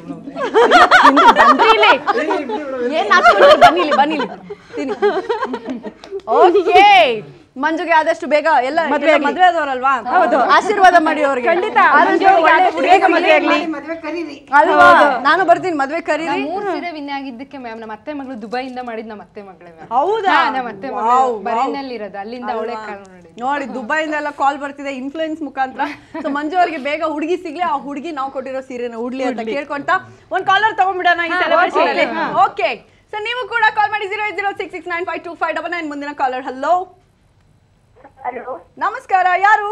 ಬನ್ರಿ ಇಲ್ಲಿ. ಏನ್ ನಾಚ್ಕೊಂಡ್ರಿ? ಬನ್ನಿ ಇಲ್ಲಿ ಬನ್ನಿ ಇಲ್ಲಿ ತಿನ್ನಿ ಓಕೆ ಮಂಜುಗೆ ಆದಷ್ಟು ಬೇಗ ಎಲ್ಲ ಮದ್ವೆ ಆಗ್ಲಿ. ಮದುವೆ ಆದವರಲ್ವಾ ಹೌದು. ಆಶೀರ್ವಾದ ಮಾಡಿ ಅವ್ರಿಗೆ ಖಂಡಿತ. ಆದಷ್ಟು ಮಂಜುಗೆ ಒಳ್ಳೆ ಆದಷ್ಟು ಹುಡುಗಿ ಬೇಗ ಮದ್ವೆ ಆಗ್ಲಿ. ಮದುವೆ ಕರೀರಿ ಅಲ್ವಾ ನಾನು ಬರ್ತೀನಿ ಮದ್ವೆ ಕರೀರಿ ಮೂರ್ ಸೀರೆ ವಿನ್ ಆಗಿದ್ದಕ್ಕೆ ಮ್ಯಾಮ್ ನಮ್ಮ ಅತ್ತೆ ಮಗಳು ದುಬೈಯಿಂದ ಮಾಡಿದ್ ನಮ್ಮ ಅತ್ತೆ ಮಗಳೇ ಮ್ಯಾಮ್ ಹೌದಾ ನಮ್ಮ ಅತ್ತೆ Wow, ಮಗಳು wow. ಬರೀನಲ್ಲಿ ಇರೋದು ಅಲ್ಲಿಂದ ಅವಳೇ ಕಾಲ್ ಮಾಡಿ ನೋಡಿ ದುಬೈಯಿಂದ ಎಲ್ಲ ಕಾಲ್ ಬರ್ತಿದೆ ಇನ್ಫ್ಲೂಯೆನ್ಸ್ ಮುಖಾಂತರ ಸೊ ಮಂಜು ಅವ್ರಿಗೆ ಬೇಗ ಹುಡುಗಿ ಸಿಗ್ಲಿ ಆ ಹುಡುಗಿ ನಾವು ಕೊಟ್ಟಿರೋ ಸೀರೆನ ಉಡ್ಲಿ ಅಂತ ಕೇಳ್ಕೊಂತ ಒಂದ್ ಕಾಲರ್ ತಗೊಂಡ್ಬಿಡೋಣ ಈ celebration ಅಲ್ಲಿ ಓಕೆ ಸೊ ನೀವು ಕೂಡ ಕಾಲ್ ಮಾಡಿ zero zero six six nine five two five double nine ಮುಂದಿನ ಕಾಲರ್ ಹಲೋ ಹಲೋ ನಮಸ್ಕಾರ ಯಾರು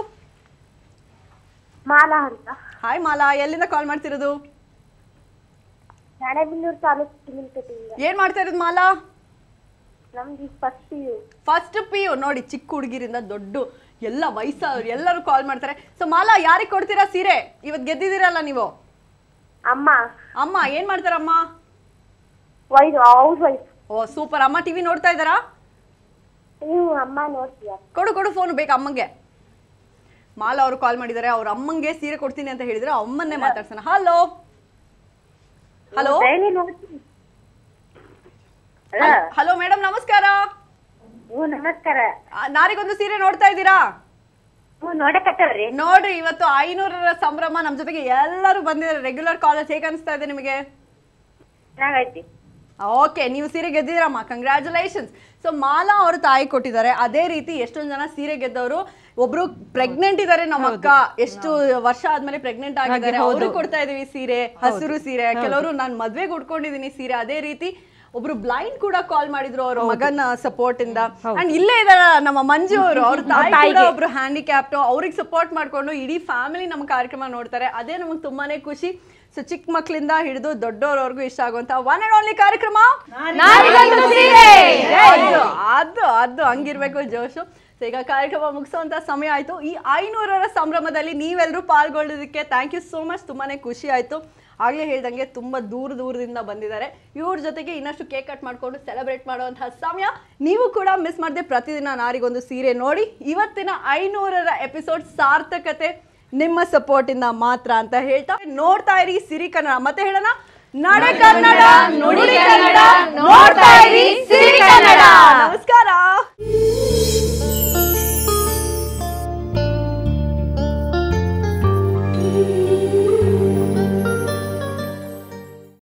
ಮಾಲಾ ಅಂತ ಹಾಯ್ ಮಾಲಾ ಎಲ್ಲಿಂದ ಕಾಲ್ ಮಾಡ್ತಿರೋದು ರಾಣೆಬೆನ್ನೂರು ತಾಲೂಕು ತಿಮಿಲ್ಕಟ್ಟಿಯಿಂದ ಏನ್ ಮಾಡ್ತಾ ಇರೋದು ಮಾಲಾ ನಮ್ದು first P U first P U ನೋಡಿ ಚಿಕ್ಕ ಹುಡುಗಿರಿಂದ ದೊಡ್ಡ ಎಲ್ಲ ವಯಸ್ಸಾದ್ರು ಎಲ್ಲರೂ ಕಾಲ್ ಮಾಡ್ತಾರೆ ಸೊ ಮಾಲಾ ಯಾರಿಗೆ ಕೊಡ್ತೀರಾ ಸೀರೆ ಇವತ್ತು ಗೆದ್ದಿದ್ದೀರಲ್ಲ ನೀವು ಅಮ್ಮ ಅಮ್ಮ ಏನ್ ಮಾಡ್ತಾರಮ್ಮ ವೈಫ್ ಹೌಸ್ ವೈಫ್ ಓ ಸೂಪರ್ ಅಮ್ಮ ಟಿವಿ ನೋಡ್ತಾ ಇದ್ದಾರಾ ನೀವು ಅಮ್ಮ ನೋಡ್ತೀಯ ಕೊಡು ಕೊಡು ಫೋನ್ ಬೇಕು ಅಮ್ಮಂಗೆ ಮಾಲಾ ಅವರು ಕಾಲ್ ಮಾಡಿದ್ದಾರೆ ಅವ್ರ ಅಮ್ಮಂಗೆ ಸೀರೆ ಕೊಡ್ತೀನಿ ಅಂತ ಹೇಳಿದ್ರೆ ಅಮ್ಮನ್ನೇ ಮಾತಾಡ್ಸೋಣ ಹಲೋ ಹಲೋ ಡೈಲಿ ನೋಡ್ತೀನಿ ಹಲೋ ಮೇಡಮ್ ನಮಸ್ಕಾರ ಹ್ಞೂ ನಮಸ್ಕಾರ ಆ, ನಾರಿಗೊಂದು ಸೀರೆ ನೋಡ್ತಾ ಇದ್ದೀರಾ ಹ್ಞೂ ನೋಡಕತ್ತವ್ರಿ ನೋಡ್ರಿ ಇವತ್ತು ಐನೂರರ ಸಂಭ್ರಮ ನಮ್ ಜೊತೆಗೆ ಎಲ್ಲರೂ ಬಂದಿದ್ದಾರೆ ರೆಗ್ಯುಲರ್ ಕಾಲೇಜ್ ಹೇಗೆ ಅನಿಸ್ತಾ ಇದೆ ನಿಮಗೆ ಚೆನ್ನಾಗೈತಿ ಓಕೆ ನೀವು ಸೀರೆ ಗೆದ್ದಿದ್ದೀರಮ್ಮ ಕಂಗ್ರ್ಯಾಚುಲೇಷನ್ಸ್ ಸೊ ಮಾಲಾ ಅವರು ತಾಯಿ ಕೊಟ್ಟಿದ್ದಾರೆ ಅದೇ ರೀತಿ ಎಷ್ಟೊಂದು ಜನ ಸೀರೆ ಗೆದ್ದವರು ಒಬ್ರು ಪ್ರೆಗ್ನೆಂಟ್ ಇದ್ದಾರೆ ನಮ್ಮ ಅಕ್ಕ ಎಷ್ಟು ವರ್ಷ ಆದ್ಮೇಲೆ ಪ್ರೆಗ್ನೆಂಟ್ ಆಗಿದ್ದಾರೆ ಹೌದು. ಅವರು ಕೊಡ್ತಾ ಇದೀವಿ ಸೀರೆ ಹಸಿರು ಸೀರೆ ಕೆಲವರು ನಾನು ಮದ್ವೆಗೆ ಉಟ್ಕೊಂಡಿದೀನಿ ಸೀರೆ ಅದೇ ರೀತಿ ಒಬ್ರು ಬ್ಲೈಂಡ್ ಕೂಡ ಕಾಲ್ ಮಾಡಿದ್ರು ಅವ್ರ ಮಗನ ಸಪೋರ್ಟ್ ಇಂದ ಅಂಡ್ ಇಲ್ಲೇ ಇದಾರ ನಮ್ಮ ಮಂಜು ಅವರು ಅವ್ರ ತಾಯಿ ಕೂಡ ಒಬ್ರು ಹ್ಯಾಂಡಿಕ್ಯಾಪ್ಟ್ ಅವ್ರಿಗೆ ಸಪೋರ್ಟ್ ಮಾಡ್ಕೊಂಡು ಇಡೀ ಫ್ಯಾಮಿಲಿ ನಮ್ಮ ಕಾರ್ಯಕ್ರಮ ನೋಡ್ತಾರೆ ಅದೇ ನಮಗೆ ತುಂಬಾನೇ ಖುಷಿ ಸೊ ಚಿಕ್ಕ ಮಕ್ಳಿಂದ ಹಿಡಿದು ದೊಡ್ಡವರವರೆಗೂ ಇಷ್ಟ ಆಗುವಂತ ಒನ್ ಅಂಡ್ ಓನ್ಲಿ ಕಾರ್ಯಕ್ರಮ ನಾರಿಗೊಂದು ಸೀರೆ! ಅದು ಅದು ಅದು ಹಂಗಿರ್ಬೇಕು ಜೋಶು ಸೊ ಈಗ ಕಾರ್ಯಕ್ರಮ ಮುಗಿಸುವಂತ ಸಮಯ ಆಯ್ತು ಈ ಐನೂರರ ಸಂಭ್ರಮದಲ್ಲಿ ನೀವೆಲ್ಲರೂ ಪಾಲ್ಗೊಳ್ಳೋದಕ್ಕೆ ಥ್ಯಾಂಕ್ ಯು ಸೋ ಮಚ್ ತುಂಬಾನೇ ಖುಷಿ ಆಯ್ತು ಆಗ್ಲೇ ಹೇಳ್ದಂಗೆ ತುಂಬಾ ದೂರ ದೂರದಿಂದ ಬಂದಿದ್ದಾರೆ ಇವ್ರ ಜೊತೆಗೆ ಇನ್ನಷ್ಟು ಕೇಕ್ ಕಟ್ ಮಾಡ್ಕೊಂಡು ಸೆಲೆಬ್ರೇಟ್ ಮಾಡುವಂತಹ ಸಮಯ ನೀವು ಕೂಡ ಮಿಸ್ ಮಾಡದೆ ಪ್ರತಿದಿನ ನಾರಿಗೊಂದು ಸೀರೆ ನೋಡಿ ಇವತ್ತಿನ ಐನೂರರ ಎಪಿಸೋಡ್ ಸಾರ್ಥಕತೆ ನಿಮ್ಮ ಸಪೋರ್ಟ್ ಇಂದ ಮಾತ್ರ ಅಂತ ಹೇಳ್ತಾ ನೋಡ್ತಾ ಇರಿ ಸಿರಿ ಕನ್ನಡ ಮತ್ತೆ ಹೇಳೋಣ ನಡೆ ಕನ್ನಡ ನುಡಿ ಕನ್ನಡ ನೋಡ್ತಾ